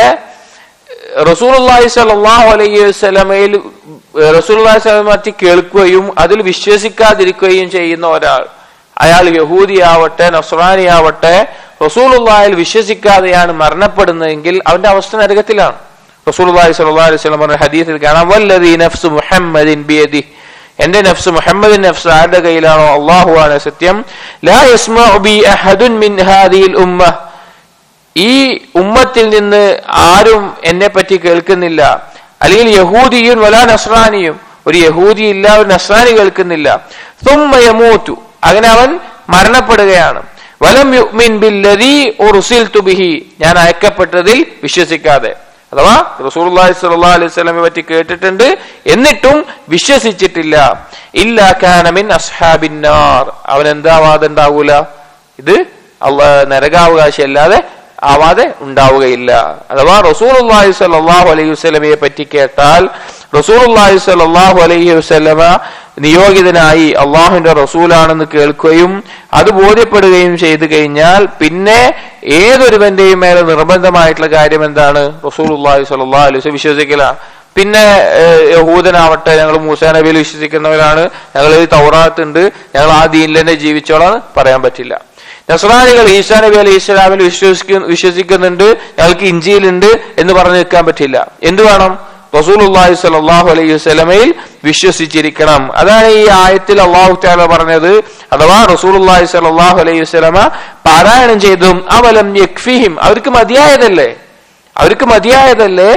റസൂലുള്ളാഹി സ്വല്ലല്ലാഹു അലൈഹി വസല്ലമയിൽ റസൂലുള്ളാഹി സ്വല്ലല്ലാഹു അലൈഹി കേൾക്കുകയും അതിൽ വിശ്വസിക്കാതിരിക്കുകയും ചെയ്യുന്ന ഒരാൾ അയാൾ യഹൂദിയാവട്ടെ നസ്രാനിയാവട്ടെ റസൂലുള്ളാഹിൽ വിശ്വസിക്കാതെയാണ് മരണപ്പെടുന്നതെങ്കിൽ അവന്റെ അവസ്ഥ നരകത്തിലാണ് റസൂലുള്ളാഹി സ്വല്ലല്ലാഹു അലൈഹി വസല്ലം പറഞ്ഞ ഹദീസിൽ കാണാം വല്ലദീ നഫ്സു മുഹമ്മദിൻ ബിയദിഹി എന്റെ നഫ്സ് മുഹമ്മദിൻ നഫ്സ് ആരുടെ കയ്യിലാണോ അള്ളാഹുവാണ് സത്യം ലാ യസ്മഉ ബി അഹദുൻ മിൻ ഹാദിഹിൽ ഉമ്മ ഈ ഉമ്മത്തിൽ നിന്ന് ആരും എന്നെ പറ്റി കേൾക്കുന്നില്ല അല്ലെങ്കിൽ യഹൂദിയും വലാ നസ്രാനിയും ഒരു യഹൂദി ഇല്ല ഒരു നസ്രാനി കേൾക്കുന്നില്ല തുമ്മ യമൂത്തു അങ്ങനെ അവൻ മരണപ്പെടുകയാണ് വലം യുഅ്മിൻ ബില്ലദീ ഉർസിൽതു ബിഹി ഞാൻ അയക്കപ്പെട്ടതിൽ വിശ്വസിക്കാതെ അഥവാ റസൂലുള്ളാഹി സ്വല്ലല്ലാഹു അലൈഹി വസല്ലമയെ പറ്റി കേട്ടിട്ടുണ്ട് എന്നിട്ടും വിശ്വസിച്ചിട്ടില്ല ഇല്ലാ കാന മിൻ അസ്ഹാബിന്നാർ അവൻ എന്താ വാദമുണ്ടാകൂല ഇത് അള്ള നരകാവകാശി അല്ലാതെ ആവാതെ ഉണ്ടാവുകയില്ല അഥവാ റസൂലുള്ളാഹി സ്വല്ലല്ലാഹു അലൈഹി വസല്ലമയെ പറ്റി കേട്ടാൽ റസൂലുള്ളാഹി സ്വല്ലല്ലാഹു അലൈഹി വസല്ലമ നിയോഗിതനായി അള്ളാഹുവിന്റെ റസൂലാണെന്ന് കേൾക്കുകയും അത് ബോധ്യപ്പെടുകയും ചെയ്തു കഴിഞ്ഞാൽ പിന്നെ ഏതൊരുവന്റെയും മേലെ നിർബന്ധമായിട്ടുള്ള കാര്യം എന്താണ് റസൂലുള്ളാഹി സ്വല്ലല്ലാഹു അലൈഹി വസല്ലം വിശ്വസിക്കല പിന്നെ ഏഹ്, യഹൂദനാവട്ടെ ഞങ്ങൾ മൂസാ നബിയിൽ വിശ്വസിക്കുന്നവരാണ് ഞങ്ങൾ തൗറാത്ത് ഉണ്ട് ഞങ്ങൾ ആ ദീനിൽ തന്നെ ജീവിച്ചോളാം പറയാൻ പറ്റില്ല നസ്രാനികൾ ഈസാ നബി അലൈഹി ഇസ്ലാമിൽ വിശ്വസിക്കുന്ന വിശ്വസിക്കുന്നുണ്ട് ഞങ്ങൾക്ക് ഇഞ്ചിയിലുണ്ട് എന്ന് പറഞ്ഞു നിൽക്കാൻ പറ്റില്ല എന്ത് വേണം റസൂലുള്ളാഹി സ്വല്ലല്ലാഹു അലൈഹി വസല്ലമയിൽ വിശ്വസിച്ചിരിക്കണം അതാണ് ഈ ആയത്തിൽ അള്ളാഹു താല പറഞ്ഞത് അഥവാ റസൂലുള്ളാഹി സ്വല്ലല്ലാഹു അലൈഹി വസല്ലമ പാരായണം ചെയ്തതും അവലം യക്ഫിഹിം അവർക്ക് മതിയായതല്ലേ അവർക്ക് മതിയായതല്ലേ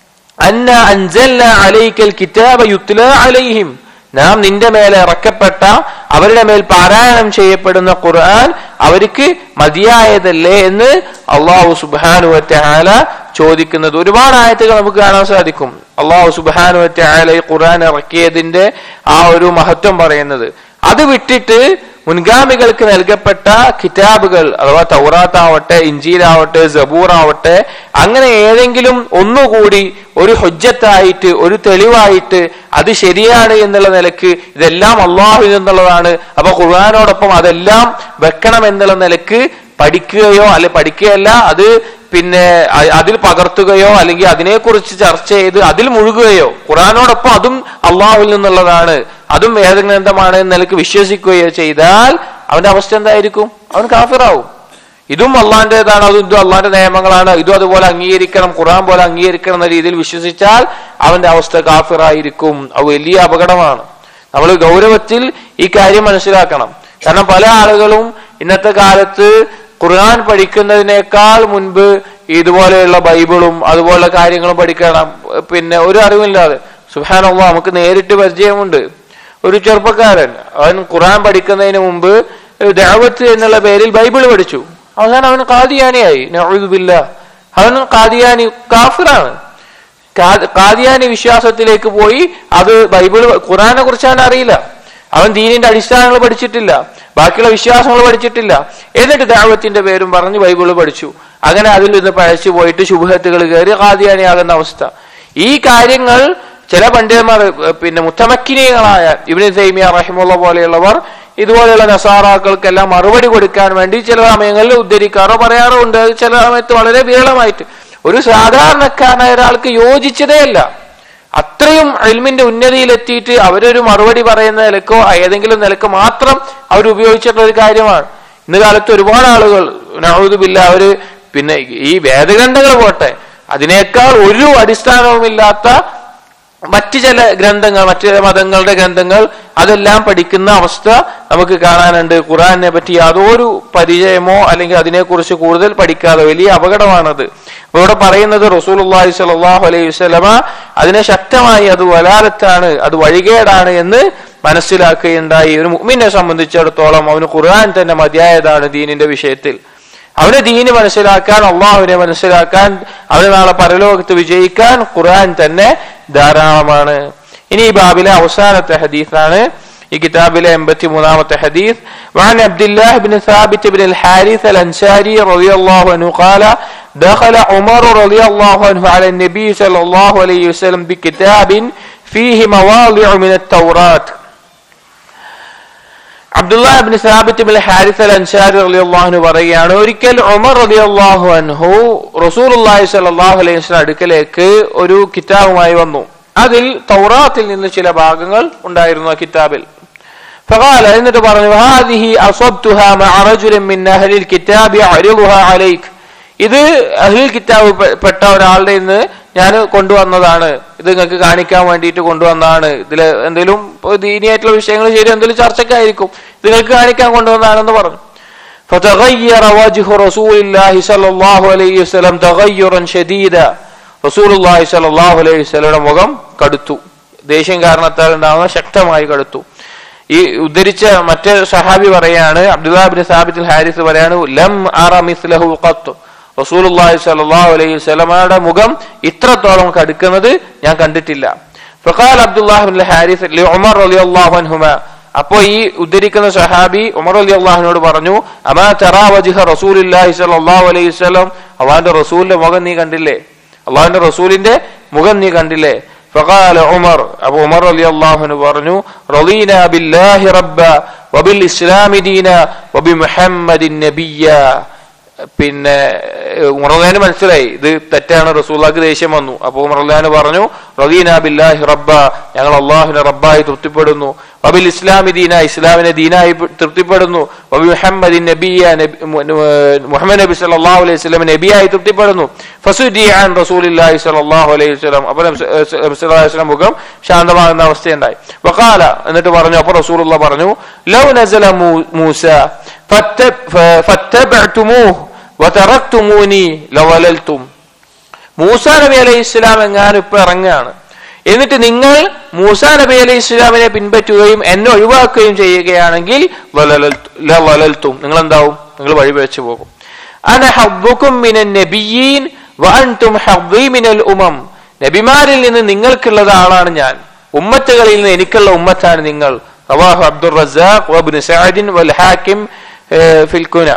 അന്ന അൻസൽന അലൈക്കൽ കിതാബ യുത്ല അലൈഹിം നാം നിന്റെ മേലെ ഇറക്കപ്പെട്ട അവരുടെ മേൽ പാരായണം ചെയ്യപ്പെടുന്ന ഖുർആൻ അവർക്ക് മതിയായതല്ലേ എന്ന് അള്ളാഹു സുബാനുവറ്റാല ചോദിക്കുന്നത് ഒരുപാട് ആയത്തുകൾ നമുക്ക് കാണാൻ സാധിക്കും അള്ളാഹു സുബാനുവറ്റാല ഈ ഖുർആൻ ഇറക്കിയതിന്റെ ആ ഒരു മഹത്വം പറയുന്നത് അത് വിട്ടിട്ട് മുൻഗാമികൾക്ക് നൽകപ്പെട്ട കിതാബുകൾ അഥവാ തൗറാത്താവട്ടെ ഇഞ്ചീലാവട്ടെ ജബൂർ ആവട്ടെ അങ്ങനെ ഏതെങ്കിലും ഒന്നുകൂടി ഒരു ഹുജ്ജത്തായിട്ട് ഒരു തെളിവായിട്ട് അത് ശരിയാണ് എന്നുള്ള നിലക്ക് ഇതെല്ലാം അള്ളാഹു എന്നുള്ളതാണ് അപ്പൊ ഖുർആാനോടൊപ്പം അതെല്ലാം വെക്കണം എന്നുള്ള നിലക്ക് പഠിക്കുകയോ അല്ലെ പഠിക്കുകയല്ല അത് പിന്നെ അ- അതിൽ പകർത്തുകയോ അല്ലെങ്കിൽ അതിനെക്കുറിച്ച് ചർച്ച ചെയ്ത് അതിൽ മുഴുകുകയോ ഖുറാനോടൊപ്പം അതും അള്ളാഹുവിൽ നിന്നുള്ളതാണ് അതും വേദഗ്രന്ഥമാണ് എന്ന നിലക്ക് വിശ്വസിക്കുകയോ ചെയ്താൽ അവന്റെ അവസ്ഥ എന്തായിരിക്കും അവൻ കാഫിറാവും ഇതും അള്ളാന്റേതാണ് അതും ഇതും അള്ളാന്റെ നിയമങ്ങളാണ് ഇതും അതുപോലെ അംഗീകരിക്കണം ഖുറാൻ പോലെ അംഗീകരിക്കണം എന്ന രീതിയിൽ വിശ്വസിച്ചാൽ അവന്റെ അവസ്ഥ കാഫിറായിരിക്കും അത് വലിയ അപകടമാണ് നമ്മൾ ഗൗരവത്തിൽ ഈ കാര്യം മനസ്സിലാക്കണം കാരണം പല ആളുകളും ഇന്നത്തെ കാലത്ത് ഖുർആൻ പഠിക്കുന്നതിനേക്കാൾ മുൻപ് ഇതുപോലെയുള്ള ബൈബിളും അതുപോലുള്ള കാര്യങ്ങളും പഠിക്കണം പിന്നെ ഒരു അറിവില്ലാതെ സുഹാനുള്ള നമുക്ക് നേരിട്ട് പരിചയമുണ്ട് ഒരു ചെറുപ്പക്കാരൻ അവൻ ഖുർആൻ പഠിക്കുന്നതിന് മുമ്പ് ദാവത്ത് എന്നുള്ള പേരിൽ ബൈബിൾ പഠിച്ചു അവസാനം അവൻ കാദിയാനിയായി നഅൂദുബില്ല അവൻ കാദിയാനി കാഫിറാണ് കാ- കാദിയാനി വിശ്വാസത്തിലേക്ക് പോയി അത് ബൈബിൾ ഖുറാനെ കുറിച്ച് അവൻ അറിയില്ല അവൻ ദീനിന്റെ അടിസ്ഥാനങ്ങൾ പഠിച്ചിട്ടില്ല ബാക്കിയുള്ള വിശ്വാസങ്ങൾ പഠിച്ചിട്ടില്ല എന്നിട്ട് ദാവത്തിന്റെ പേരും പറഞ്ഞ് ബൈബിള് പഠിച്ചു അങ്ങനെ അതിൽ നിന്ന് പഴച്ചു പോയിട്ട് ശുഭഹത്തുകൾ കയറി കാദിയാനിയാകുന്ന അവസ്ഥ ഈ കാര്യങ്ങൾ ചില പണ്ഡിതന്മാർ ഏഹ്, പിന്നെ മുത്തമക്കിനികളായ ഇബിന് തൈമിയ റഹിമുള്ള പോലെയുള്ളവർ ഇതുപോലെയുള്ള നസാറാക്കൾക്കെല്ലാം മറുപടി കൊടുക്കാൻ വേണ്ടി ചില സമയങ്ങളിൽ ഉദ്ധരിക്കാറോ പറയാറോ ഉണ്ട് അത് ചില സമയത്ത് വളരെ വിരളമായിട്ട് ഒരു സാധാരണക്കാരനായ ഒരാൾക്ക് യോജിച്ചതേ അല്ല അത്രയും അൽമിന്റെ ഉന്നതിയിലെത്തിയിട്ട് അവരൊരു മറുപടി പറയുന്ന നിലക്കോ ഏതെങ്കിലും നിലക്ക് മാത്രം അവർ ഉപയോഗിച്ചിട്ടുള്ള ഒരു കാര്യമാണ് ഇന്ന് കാലത്ത് ഒരുപാട് ആളുകൾ നഴുതുമില്ല അവര് പിന്നെ ഈ വേദഗ്രന്ഥങ്ങൾ പോട്ടെ അതിനേക്കാൾ ഒരു അടിസ്ഥാനവുമില്ലാത്ത മറ്റു ചില ഗ്രന്ഥങ്ങൾ മറ്റു ചില മതങ്ങളുടെ ഗ്രന്ഥങ്ങൾ അതെല്ലാം പഠിക്കുന്ന അവസ്ഥ നമുക്ക് കാണാനുണ്ട് ഖുറാനെ പറ്റി യാതൊരു പരിചയമോ അല്ലെങ്കിൽ അതിനെക്കുറിച്ച് കൂടുതൽ പഠിക്കാതെ വലിയ അപകടമാണത് അപ്പൊ ഇവിടെ പറയുന്നത് റസൂലുള്ളാഹി സ്വല്ലല്ലാഹു അലൈഹി വസല്ലമ അതിനെ ശക്തമായി അത് വലാലത്താണ് അത് വഴികേടാണ് എന്ന് മനസ്സിലാക്കുകയുണ്ടായി ഒരു മുഅ്മിനെ സംബന്ധിച്ചിടത്തോളം അവന് ഖുർആൻ തന്നെ മതിയായതാണ് ദീനിന്റെ വിഷയത്തിൽ അവന് ദീന് മനസ്സിലാക്കാൻ അള്ളാഹുവിനെ മനസ്സിലാക്കാൻ അവന് നാളെ പരലോകത്ത് വിജയിക്കാൻ ഖുർആൻ തന്നെ ധാരാളമാണ് ഇനി ഈ ബാബിലെ അവസാനത്തെ ഹദീസാണ് ഈ കിതാബിലെ എൺപത്തി മൂന്നാമത്തെ ഹദീസ് وعن عبد الله بن ثابت بن الحارث الأنصاري رضي الله عنه قال دخل عمر رضي الله عنه على النبي صلى الله عليه وسلم بكتاب فيه مواضع من التوراة Abdullah bin Thabit bin Haris al Ansari റളിയല്ലാഹു പറയുകയാണ് ഒരിക്കൽ ഉമർ റളിയല്ലാഹു അൻഹു റസൂലുള്ളാഹി സ്വല്ലല്ലാഹു അലൈഹി വസല്ലം അടുക്കലേക്ക് ഒരു കിതാബുമായി വന്നു അതിൽ തൗറാത്തിൽ നിന്ന് ചില ഭാഗങ്ങൾ ഉണ്ടായിരുന്നു ആ കിതാബിൽ فقال എന്നിട്ട് പറഞ്ഞു هذه أصبتها مع رجل من أهل الكتاب أعرضها عليك ഇത് അഹിൽ കിതാബ് പെട്ട ഒരാളുടെ ഇന്ന് ഞാൻ കൊണ്ടുവന്നതാണ് ഇത് നിങ്ങൾക്ക് കാണിക്കാൻ വേണ്ടിയിട്ട് കൊണ്ടുവന്നതാണ് ഇതിൽ എന്തെങ്കിലും ദീനിയായിട്ടുള്ള വിഷയങ്ങൾ ശരി എന്തെങ്കിലും ചർച്ചക്കായിരിക്കും ഇത് നിങ്ങൾക്ക് കാണിക്കാൻ കൊണ്ടുവന്നതാണെന്ന് പറഞ്ഞു فتغير وجه رسول الله صلى الله عليه وسلم تغيرا شديدا റസൂൽ അള്ളാഹി സലാഹു അലൈഹി വസ്ലയുടെ മുഖം കടുത്തു ദേഷ്യം കാരണത്താൽ ഉണ്ടാകുന്ന ശക്തമായി കടുത്തു ഈ ഉദ്ധരിച്ച മറ്റേ സഹാബി പറയാണ് അബ്ദുല്ലാബിൻ സാബിത്തുൽ ഹാരിസ് പറയാണ് ലം അറ മിസ്ലഹു ഖത്തു റസൂലുള്ളാഹി സ്വല്ലല്ലാഹു അലൈഹി വസല്ലമയുടെ മുഖം ഇത്രത്തോളം കടുക്കുന്നത് ഞാൻ കണ്ടിട്ടില്ല ഫഖാൽ അബ്ദുല്ലാഹ് ബിൻ ഹാരിസ് ലി ഉമർ റളിയല്ലാഹു അൻഹുമ അപ്പോ ഈ ഉദ്ധരിക്കുന്ന സഹാബി ഉമർ അലി അള്ളാഹിനോട് പറഞ്ഞു അമാ തറാ വജിഹ റസൂലുല്ലാഹി സ്വല്ലല്ലാഹു അലൈഹി വസല്ലം അള്ളാഹിന്റെ റസൂലിന്റെ മുഖം നീ കണ്ടില്ലേ അള്ളാഹിന്റെ റസൂലിന്റെ മുഖം നീ കണ്ടില്ലേ فقال عمر أبو عمر رضي الله عنه പറഞ്ഞു رضينا بالله ربا وبالإسلام دينا وبمحمد نبيا പിന്നെ ഉമർലാന് മനസ്സിലായി ഇത് തെറ്റാണ് റസൂല്ലാക്ക് ദേഷ്യം വന്നു അപ്പൊ ഉമർലാന് പറഞ്ഞു റദീന ബില്ലാഹി റബ്ബ ഞങ്ങൾ അള്ളാഹുവിനെ റബ്ബായി തൃപ്തിപ്പെടുന്നു വബിൽ ഇസ്ലാമി ദീന ഇസ്ലാമിനെ ദീനായി തൃപ്തിപ്പെടുന്നു വബി മുഹമ്മദ് നബിയ മുഹമ്മദ് നബി സല്ലല്ലാഹു അലൈഹി വസല്ലം നബിയായി തൃപ്തിപ്പെടുന്നു ഫസുദിയാൻ റസൂലുള്ളാഹി സ്വല്ലല്ലാഹു അലൈഹി വസല്ലം അപ്പോൾ നബി സല്ലല്ലാഹു അലൈഹി വസല്ലം മുഖം ശാന്തമാകുന്ന അവസ്ഥയുണ്ടായി വഖാല എന്നിട്ട് പറഞ്ഞു അപ്പോൾ റസൂലുള്ള പറഞ്ഞു ലൗ നസല മൂസ ഫത്തബഅ്തുമൂഹ് വതറക്തുമൂനി ലവലൽതും മൂസ നബി അലൈഹി ഇസ്ലാം എങ്ങാനും ഇപ്പൊ ഇറങ്ങുകയാണ് എന്നിട്ട് നിങ്ങൾ മൂസ നബി അലൈഹി ഇസ്ലാമിനെ പിൻപറ്റുകയും എന്നെ ഒഴിവാക്കുകയും ചെയ്യുകയാണെങ്കിൽ വലൽത്തും നിങ്ങൾ എന്താവും നിങ്ങൾ വഴിവെച്ചു പോകും അന ഹബ്ബുക്കും മിനൻ നബിയീൻ വഅൻതും ഹബ്ബി മിനൽ ഉമം നബിമാരിൽ നിന്ന് നിങ്ങൾക്കുള്ളത് ആളാണ് ഞാൻ ഉമ്മത്തുകളിൽ നിന്ന് എനിക്കുള്ള ഉമ്മത്താണ് നിങ്ങൾ റവാഹു അബ്ദുർ റസാഖ് വബ്നു സഅദിൻ വൽ ഹാക്കിം ഫിൽ കുന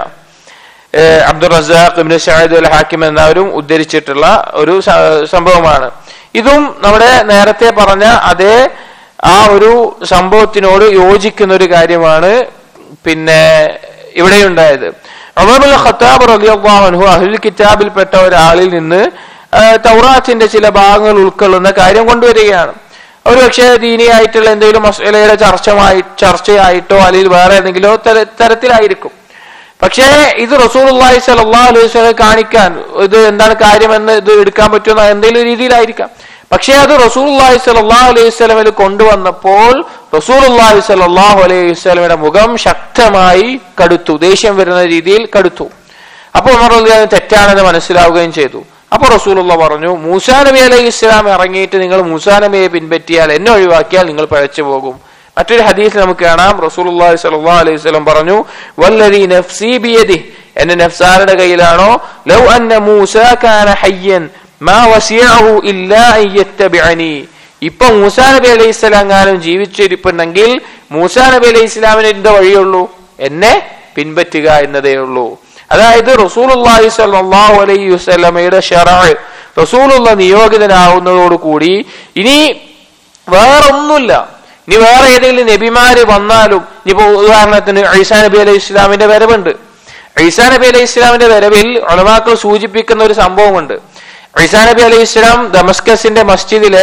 Abdul Razzaq ibn Saad al Hakim എന്നവരും ഉദ്ധരിച്ചിട്ടുള്ള ഒരു സംഭവമാണ് ഇതും നമ്മുടെ നേരത്തെ പറഞ്ഞ അതേ ആ ഒരു സംഭവത്തിനോട് യോജിക്കുന്ന ഒരു കാര്യമാണ് പിന്നെ ഇവിടെയുണ്ടായത് അമറുൽ ഖത്താബ് റളിയല്ലാഹു അൻഹു അഹ്ലുൽ കിതാബിൽപ്പെട്ട ഒരാളിൽ നിന്ന് തൗറാത്തിന്റെ ചില ഭാഗങ്ങൾ ഉൾക്കൊള്ളുന്ന കാര്യം കൊണ്ടുവരികയാണ് ഒരു പക്ഷേ ദീനിയായിട്ടുള്ള എന്തെങ്കിലും മസലയുടെ ചർച്ചമായി ചർച്ചയായിട്ടോ അല്ലെങ്കിൽ വേറെ ഏതെങ്കിലോ തരത്തിലായിരിക്കും പക്ഷേ ഇത് റസൂലുള്ളാഹി സ്വല്ലല്ലാഹു അലൈഹി വസല്ലം കാണിക്കാൻ ഇത് എന്താണ് കാര്യമെന്ന് ഇത് എടുക്കാൻ പറ്റുന്ന എന്തെങ്കിലും രീതിയിലായിരിക്കാം പക്ഷേ അത് റസൂലുള്ളാഹി സ്വല്ലല്ലാഹു അലൈഹി വസല്ലമിൽ കൊണ്ടുവന്നപ്പോൾ റസൂലുള്ളാഹി സ്വല്ലല്ലാഹു അലൈഹി വസല്ലമയുടെ മുഖം ശക്തമായി കടുത്തു ദേഷ്യം വരുന്ന രീതിയിൽ കടുത്തു അപ്പോൾ ഉമർ റളിയല്ലാഹു തെറ്റാണെന്ന് മനസ്സിലാവുകയും ചെയ്തു അപ്പൊ റസൂലുള്ള പറഞ്ഞു മൂസാ നബി അലൈഹി ഇസ്ലാം ഇറങ്ങിയിട്ട് നിങ്ങൾ മൂസാ നബിയെ പിൻപറ്റിയാൽ എന്നെ ഒഴിവാക്കിയാൽ നിങ്ങൾ പഴച്ചു പോകും മറ്റൊരു ഹദീസ് നമുക്ക് കാണാം റസൂലുള്ളാഹി സ്വല്ലല്ലാഹു അലൈഹി വസല്ലം പറഞ്ഞു വല്ലദീ നഫ്സി ബിയദി എന്റെ നഫ്സാരുടെ കയ്യിലാണോ ലൗ അന്ന മൂസ കാന ഹയ്യൻ മാ വസിയഹു ഇല്ലാ അൻ യത്തബിഅനി ഇപ്പൊ മൂസാ നബി അലൈഹി സ്വലാം കാലം ജീവിച്ചിരിപ്പുണ്ടെങ്കിൽ മൂസാ നബി അലൈഹി ഇസ്ലാമിന് എന്ത് വഴിയുള്ളൂ എന്നെ പിൻപറ്റുക എന്നതേ ഉള്ളൂ അതായത് റസൂലുള്ളാഹി സ്വല്ലല്ലാഹു അലൈഹി വസല്ലമയുടെ ഷറഅ് റസൂലുള്ള നിയോഗിതനാവുന്നതോടുകൂടി ഇനി വേറൊന്നുമില്ല ഇനി വേറെ ഏതെങ്കിലും നബിമാര് വന്നാലും ഇനിയിപ്പോ ഉദാഹരണത്തിന് ഐസാ നബി അലൈഹി ഇസ്ലാമിന്റെ വരവുണ്ട് ഐസാ നബി അലൈഹി ഇസ്ലാമിന്റെ വരവിൽ ഒളമാക്കൾ സൂചിപ്പിക്കുന്ന ഒരു സംഭവമുണ്ട് ഐസാ നബി അലൈഹി ഇസ്ലാം ദമസ്കസിന്റെ മസ്ജിദിലെ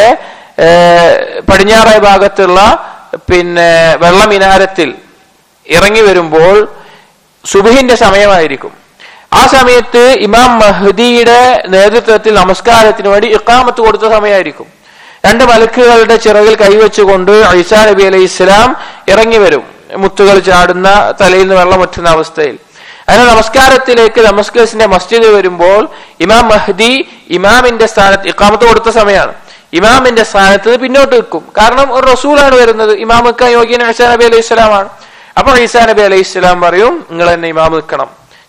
പടിഞ്ഞാറായ ഭാഗത്തുള്ള പിന്നെ വെള്ളമിനാരത്തിൽ ഇറങ്ങി വരുമ്പോൾ സുബഹിന്റെ സമയമായിരിക്കും ആ സമയത്ത് ഇമാം മഹദിയുടെ നേതൃത്വത്തിൽ നമസ്കാരത്തിന് വേണ്ടി ഇക്കാമത്ത് കൊടുത്ത സമയമായിരിക്കും രണ്ട് മലക്കുകളുടെ ചിറകിൽ കൈവച്ചുകൊണ്ട് ഐസാ നബി അലൈഹി ഇസ്ലാം ഇറങ്ങി വരും മുത്തുകൾ ചാടുന്ന തലയിൽ നിന്ന് വെള്ളം ഒറ്റുന്ന അവസ്ഥയിൽ അങ്ങനെ നമസ്കാരത്തിലേക്ക് നമസ്കാരത്തിന്റെ മസ്ജിദ് വരുമ്പോൾ ഇമാം മഹദി ഇമാമിന്റെ സ്ഥാനത്ത് ഇക്കാമത്ത് കൊടുത്ത സമയമാണ് ഇമാമിന്റെ സ്ഥാനത്ത് പിന്നോട്ട് നിൽക്കും കാരണം ഒരു റസൂലാണ് വരുന്നത് ഇമാം നിൽക്കാൻ യോഗ്യൻ ഐസാ നബി അലൈഹി ഇസ്ലാമാണ് അപ്പൊ ഈസാ നബി അലൈഹി ഇസ്ലാം പറയും നിങ്ങൾ എന്നെ ഇമാം നിൽക്കണം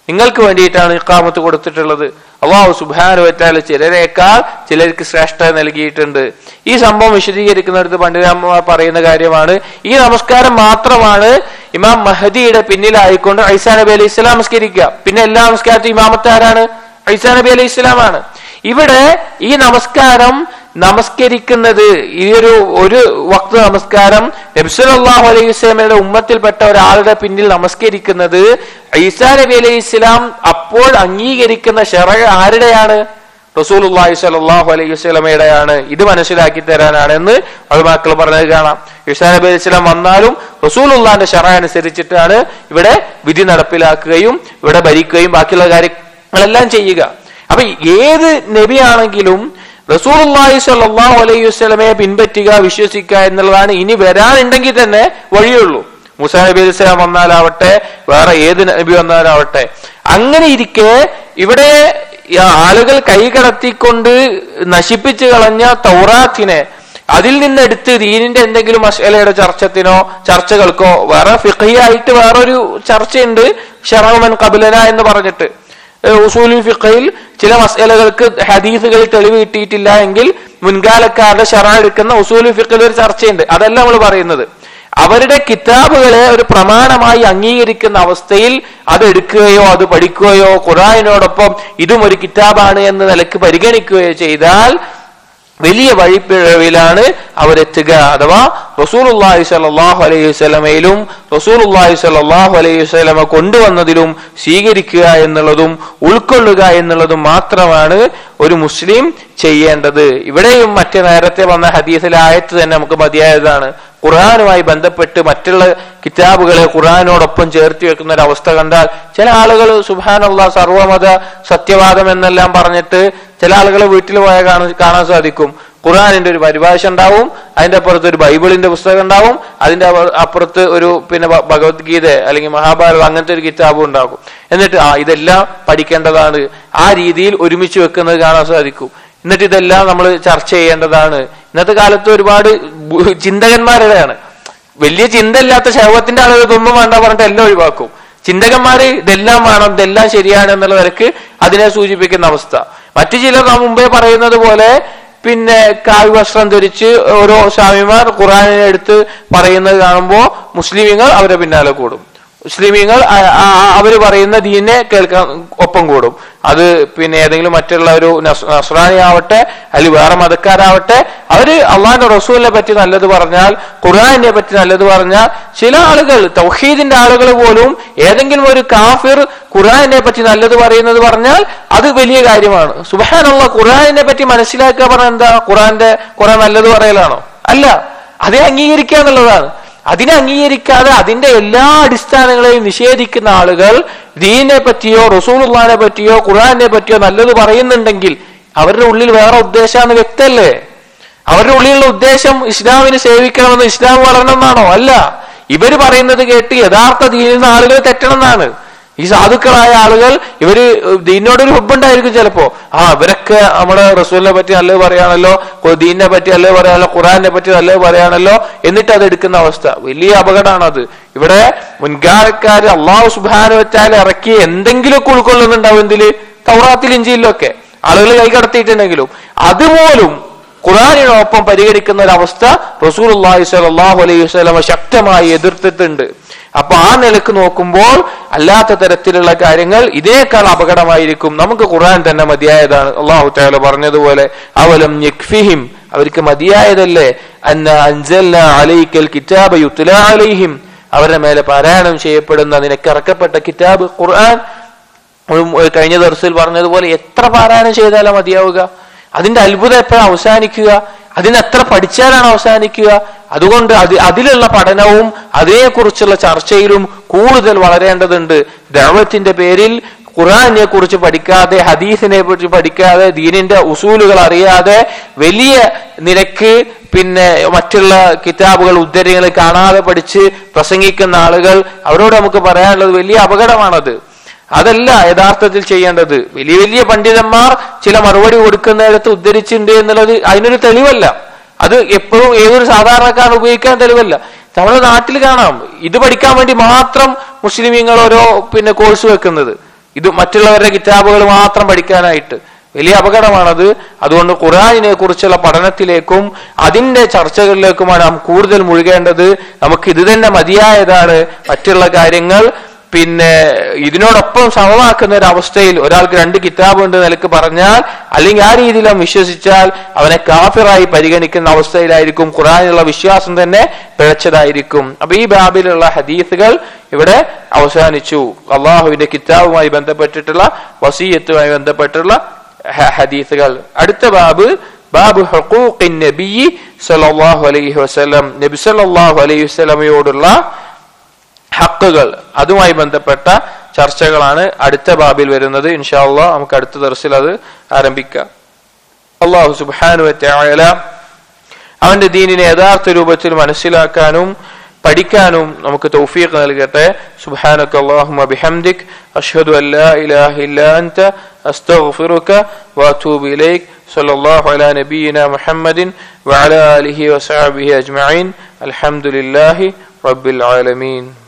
നിങ്ങൾക്ക് വേണ്ടിയിട്ടാണ് ഇക്കാമത്ത് കൊടുത്തിട്ടുള്ളത് അള്ളാഹു സുബാനുവറ്റാല് ചിലരേക്കാൾ ചിലർക്ക് ശ്രേഷ്ഠ നൽകിയിട്ടുണ്ട് ഈ സംഭവം വിശദീകരിക്കുന്നിടത്ത് പണ്ഡിതന്മാർ പറയുന്ന കാര്യമാണ് ഈ നമസ്കാരം മാത്രമാണ് ഇമാം മഹദിയുടെ പിന്നിലായിക്കൊണ്ട് ഐസാ നബി അലൈഹി ഇസ്ലാം നമസ്കരിക്കുക പിന്നെ എല്ലാ നമസ്കാരത്തും ഇമാമത്ത് ആരാണ് ഐസാ നബി അലൈഹി ഇസ്ലാമാണ് ഇവിടെ ഈ നമസ്കാരം നമസ്കരിക്കുന്നത് ഈ ഒരു ഒരു വക്ത നമസ്കാരം നബ്സുല്ലാഹു അലൈഹി സ്വലമയുടെ ഉമ്മത്തിൽപ്പെട്ട ഒരാളുടെ പിന്നിൽ നമസ്കരിക്കുന്നത് ഈസാ നബി അലൈഹി ഇസ്ലാം അപ്പോൾ അംഗീകരിക്കുന്ന ഷെറ ആരുടെയാണ് റസൂലുള്ളാഹി സ്വല്ലല്ലാഹു അലൈഹി വസല്ലമയുടെയാണ് ഇത് മനസ്സിലാക്കി തരാനാണ് എന്ന് മക്കൾ പറഞ്ഞത് കാണാം ഈസാ നബി അലൈഹി സ്വലാം വന്നാലും റസൂലുള്ളാന്റെ ഷറ അനുസരിച്ചിട്ടാണ് ഇവിടെ വിധി നടപ്പിലാക്കുകയും ഇവിടെ ഭരിക്കുകയും ബാക്കിയുള്ള കാര്യങ്ങളെല്ലാം ചെയ്യുക അപ്പൊ ഏത് നബിയാണെങ്കിലും റസൂലുള്ളാഹി സ്വല്ലല്ലാഹു അലൈഹി വസല്ലമയെ പിൻപറ്റുക വിശ്വസിക്കുക എന്നുള്ളതാണ് ഇനി വരാനുണ്ടെങ്കിൽ തന്നെ വഴിയുള്ളൂ മുസാ നബി അലൈഹി സ്വലാം വന്നാലാവട്ടെ വേറെ ഏത് നബി വന്നാലാവട്ടെ അങ്ങനെ ഇരിക്കെ ഇവിടെ ഈ ആളുകൾ കൈകടത്തിക്കൊണ്ട് നശിപ്പിച്ചു കളഞ്ഞ തൗറാത്തിനെ അതിൽ നിന്നെടുത്ത് ദീനിന്റെ എന്തെങ്കിലും മസലയുടെ ചർച്ചത്തിനോ ചർച്ചകൾക്കോ വേറെ ഫിഖിയായിട്ട് വേറൊരു ചർച്ചയുണ്ട് ഷറമൻ കബിലന എന്ന് പറഞ്ഞിട്ട് ഉസൂലുൽ ഫിഖയിൽ ചില മസലകൾക്ക് ഹദീസുകൾ തെളിവ് കിട്ടിയിട്ടില്ല എങ്കിൽ മുൻകാലക്കാരുടെ ഷറ എടുക്കുന്ന ഉസൂലുൽ ഫിഖയിൽ ഒരു ചർച്ചയുണ്ട് അതല്ല നമ്മൾ പറയുന്നത് അവരുടെ കിതാബുകളെ ഒരു പ്രമാണമായി അംഗീകരിക്കുന്ന അവസ്ഥയിൽ അത് എടുക്കുകയോ അത് പഠിക്കുകയോ ഖുറാനോടൊപ്പം ഇതും ഒരു കിതാബാണ് എന്ന നിലക്ക് പരിഗണിക്കുകയോ ചെയ്താൽ വലിയ വഴിപ്പിഴവിലാണ് അവരെത്തുക അഥവാ റസൂലുള്ളാഹി സ്വല്ലല്ലാഹു അലൈഹി വസല്ലമയിലും റസൂലുള്ളാഹി സ്വല്ലല്ലാഹു അലൈഹി വസല്ലമ കൊണ്ടുവന്നതിലും സ്വീകരിക്കുക എന്നുള്ളതും ഉൾക്കൊള്ളുക എന്നുള്ളതും മാത്രമാണ് ഒരു മുസ്ലിം ചെയ്യേണ്ടത് ഇവിടെയും മറ്റു നേരത്തെ വന്ന ഹദീസിലെ ആയത്ത് തന്നെ നമുക്ക് മതിയായതാണ് ഖുർആാനുമായി ബന്ധപ്പെട്ട് മറ്റുള്ള കിതാബുകളെ ഖുർആാനോടൊപ്പം ചേർത്തി വെക്കുന്ന ഒരു അവസ്ഥ കണ്ടാൽ ചില ആളുകൾ സുബാനുള്ള സർവമത സത്യവാദം എന്നെല്ലാം പറഞ്ഞിട്ട് ചില ആളുകളെ വീട്ടിൽ പോയാൽ കാണാൻ കാണാൻ സാധിക്കും ഖുർആാനിന്റെ ഒരു പരിഭാഷ ഉണ്ടാവും അതിന്റെ അപ്പുറത്ത് ഒരു ബൈബിളിന്റെ പുസ്തകം ഉണ്ടാവും അതിന്റെ അവ- അപ്പുറത്ത് ഒരു പിന്നെ ഭ- ഭഗവത്ഗീത അല്ലെങ്കിൽ മഹാഭാരതം അങ്ങനത്തെ ഒരു കിതാബും ഉണ്ടാകും എന്നിട്ട് ആ ഇതെല്ലാം പഠിക്കേണ്ടതാണ് ആ രീതിയിൽ ഒരുമിച്ച് വെക്കുന്നത് കാണാൻ സാധിക്കും എന്നിട്ട് ഇതെല്ലാം നമ്മൾ ചർച്ച ചെയ്യേണ്ടതാണ് ഇന്നത്തെ കാലത്ത് ഒരുപാട് ബു- ചിന്തകന്മാരുടെയാണ് വലിയ ചിന്തയില്ലാത്ത ശവത്തിന്റെ ആളുകൾ ഇതൊന്നും വേണ്ട പറഞ്ഞിട്ട് എല്ലാം ഒഴിവാക്കും ചിന്തകന്മാര് ഇതെല്ലാം വേണം ഇതെല്ലാം ശരിയാണ് എന്നുള്ള നിലക്ക് അതിനെ സൂചിപ്പിക്കുന്ന അവസ്ഥ മറ്റു ചിലർ നാം മുമ്പേ പറയുന്നത് പോലെ പിന്നെ കാവ്യ വസ്ത്രം ധരിച്ച് ഓരോ സ്വാമിമാർ ഖുറാനിനെ എടുത്ത് പറയുന്നത് കാണുമ്പോൾ മുസ്ലിമീങ്ങൾ അവരെ പിന്നാലെ കൂടും മുസ്ലിമീങ്ങൾ ആ- ആ- അവര് പറയുന്ന ദീനെ കേൾക്കാൻ ഒപ്പം കൂടും അത് പിന്നെ ഏതെങ്കിലും മറ്റുള്ള ഒരു നസ്- നസ്രാനി ആവട്ടെ അല്ലെങ്കിൽ വേറെ മതക്കാരാവട്ടെ അവര് അള്ളാഹിന്റെ റസൂലിനെ പറ്റി നല്ലത് പറഞ്ഞാൽ ഖുർആാനിനെ പറ്റി നല്ലത് പറഞ്ഞാൽ ചില ആളുകൾ തൗഹീദിന്റെ ആളുകൾ പോലും ഏതെങ്കിലും ഒരു കാഫിർ ഖുർആാനിനെ പറ്റി നല്ലത് പറയുന്നത് പറഞ്ഞാൽ അത് വലിയ കാര്യമാണ് സുബഹാനുള്ള ഖുർആാനിനെ പറ്റി മനസ്സിലാക്കുക പറഞ്ഞാൽ എന്താ ഖുർആന്റെ ഖുർആൻ നല്ലത് പറയലാണോ അല്ല അതേ അംഗീകരിക്കുക എന്നുള്ളതാണ് അതിനെ അംഗീകരിക്കാതെ അതിന്റെ എല്ലാ അടിസ്ഥാനങ്ങളെയും നിഷേധിക്കുന്ന ആളുകൾ ദീനെ പറ്റിയോ റസൂലുള്ളാനെ പറ്റിയോ ഖുർആനെ പറ്റിയോ നല്ലത് പറയുന്നുണ്ടെങ്കിൽ അവരുടെ ഉള്ളിൽ വേറെ ഉദ്ദേശമാണ് വ്യക്തമല്ലേ അവരുടെ ഉള്ളിലുള്ള ഉദ്ദേശം ഇസ്ലാമിനെ സേവിക്കണമെന്ന് ഇസ്ലാം വളരണമെന്നാണോ അല്ല ഇവര് പറയുന്നത് കേട്ട് യഥാർത്ഥ ദീനിൽ നിന്ന് ആളുകൾ തെറ്റണം എന്നാണ് ഈ സാധുക്കളായ ആളുകൾ ഇവര് ദീനോടൊരു ഹുബുണ്ടായിരിക്കും ചിലപ്പോ ആ ഇവരൊക്കെ നമ്മുടെ റസൂലിനെ പറ്റി നല്ലത് പറയാണല്ലോ ഖു- ദീനിനെ പറ്റി നല്ലത് പറയാണല്ലോ ഖുറാനെ പറ്റി നല്ലത് പറയാണല്ലോ എന്നിട്ട് അത് എടുക്കുന്ന അവസ്ഥ വലിയ അപകടമാണത് ഇവിടെ മുൻകാലക്കാര് അള്ളാഹു സുബാന വെച്ചാൽ ഇറക്കി എന്തെങ്കിലുമൊക്കെ ഉൾക്കൊള്ളുന്നുണ്ടാവും എന്തില് തൗറാത്തിൽ ഇഞ്ചിയിലൊക്കെ ആളുകൾ കൈ കടത്തിയിട്ടുണ്ടെങ്കിലും അതുപോലും ഖുറാനിനൊപ്പം പരിഗണിക്കുന്ന ഒരു അവസ്ഥ റസൂൽ അള്ളാഹി സ്വലാഹു അലൈഹി വസ്ലമ ശക്തമായി എതിർത്തിട്ടുണ്ട് അപ്പൊ ആ നിലക്ക് നോക്കുമ്പോൾ അല്ലാത്ത തരത്തിലുള്ള കാര്യങ്ങൾ ഇതിനേക്കാൾ അപകടമായിരിക്കും നമുക്ക് ഖുർആൻ തന്നെ മതിയായതാണ് അള്ളാഹു താല പറഞ്ഞതുപോലെ അവലം യക്ഫിഹിം അവർക്ക് മതിയായതല്ലേ അന്ന അൻസൽന അലൈക്കൽ കിതാബ യുത്ല അലൈഹിം അവരുടെ മേലെ പാരായണം ചെയ്യപ്പെടുന്ന നിനക്ക് ഇറക്കപ്പെട്ട കിതാബ് ഖുർആൻ ഉം, കഴിഞ്ഞ ദർസിൽ പറഞ്ഞതുപോലെ എത്ര പാരായണം ചെയ്താലാ മതിയാവുക അതിന്റെ അത്ഭുതം എപ്പോഴാണ് അവസാനിക്കുക അതിന് എത്ര പഠിച്ചാലാണ് അവസാനിക്കുക അതുകൊണ്ട് അത് അതിലുള്ള പഠനവും അതിനെക്കുറിച്ചുള്ള ചർച്ചയിലും കൂടുതൽ വളരേണ്ടതുണ്ട് ദൈവത്തിന്റെ പേരിൽ ഖുറാനെ കുറിച്ച് പഠിക്കാതെ ഹദീസിനെ കുറിച്ച് പഠിക്കാതെ ദീനിന്റെ ഉസൂലുകൾ അറിയാതെ വലിയ നിരക്ക് പിന്നെ മറ്റുള്ള കിതാബുകൾ ഉദ്ധരണികൾ കാണാതെ പഠിച്ച് പ്രസംഗിക്കുന്ന ആളുകൾ അവരോട് നമുക്ക് പറയാനുള്ളത് വലിയ അപകടമാണത് അതല്ല യഥാർത്ഥത്തിൽ ചെയ്യേണ്ടത് വലിയ വലിയ പണ്ഡിതന്മാർ ചില മറുപടി കൊടുക്കുന്നിടത്ത് ഉദ്ധരിച്ചിട്ടുണ്ട് എന്നുള്ളത് അതിനൊരു തെളിവല്ല അത് എപ്പോഴും ഏതൊരു സാധാരണക്കാരൻ ഉപയോഗിക്കാൻ തെളിവല്ല നമ്മുടെ നാട്ടിൽ കാണാം ഇത് പഠിക്കാൻ വേണ്ടി മാത്രം മുസ്ലിമീങ്ങൾ ഓരോ പിന്നെ കോഴ്സ് വെക്കുന്നത് ഇത് മറ്റുള്ളവരുടെ കിതാബുകൾ മാത്രം പഠിക്കാനായിട്ട് വലിയ അപകടമാണത് അതുകൊണ്ട് ഖുറാനിനെ കുറിച്ചുള്ള പഠനത്തിലേക്കും അതിന്റെ ചർച്ചകളിലേക്കുമാണ് നാം കൂടുതൽ മുഴുകേണ്ടത് നമുക്ക് ഇത് തന്നെ മതിയായതാണ് മറ്റുള്ള കാര്യങ്ങൾ പിന്നെ ഇതിനോടൊപ്പം സമമാക്കുന്ന ഒരു അവസ്ഥയിൽ ഒരാൾക്ക് രണ്ട് കിതാബ് ഉണ്ട് നിലക്ക് പറഞ്ഞാൽ അല്ലെങ്കിൽ ആ രീതിയിൽ അവൻ വിശ്വസിച്ചാൽ അവനെ കാഫിറായി പരിഗണിക്കുന്ന അവസ്ഥയിലായിരിക്കും ഖുറാനിലുള്ള വിശ്വാസം തന്നെ പിഴച്ചതായിരിക്കും അപ്പൊ ഈ ബാബിലുള്ള ഹദീസുകൾ ഇവിടെ അവസാനിച്ചു അള്ളാഹുവിന്റെ കിതാബുമായി ബന്ധപ്പെട്ടിട്ടുള്ള വസീയത്തുമായി ബന്ധപ്പെട്ടുള്ള ഹ- ഹദീസുകൾ അടുത്ത ബാബ് ബാബു ഹുഖൂഖിൻ നബി സല്ലല്ലാഹു അലൈഹി വസല്ലം നബി സല്ലല്ലാഹു അലൈഹി വസല്ലമയോടുള്ള ഹക്കുകൾ അതുമായി ബന്ധപ്പെട്ട ചർച്ചകളാണ് അടുത്ത ബാബിൽ വരുന്നത് ഇൻഷാ അള്ളാഹ് നമുക്ക് അടുത്ത ദർസിൽ അത് ആരംഭിക്കാം അള്ളാഹു സുബ്ഹാനു വതആല അവന്റെ ദീനിനെ യഥാർത്ഥ രൂപത്തിൽ മനസ്സിലാക്കാനും പഠിക്കാനും നമുക്ക് തൗഫീഖ് നൽകട്ടെ സുബ്ഹാനക അല്ലാഹുമ്മ ബിഹംദിക് അഷ്ഹദു അൻ ലാ ഇലാഹ ഇല്ലാ അൻത അസ്തഗ്ഫിറുക വഅതൂബു ഇലൈക് സല്ലല്ലാഹു അലാ നബിയിന മുഹമ്മദിൻ വഅലാ ആലിഹി വസഹബിഹി അജ്മഈൻ അൽഹംദുലില്ലാഹി റബ്ബിൽ ആലമീൻ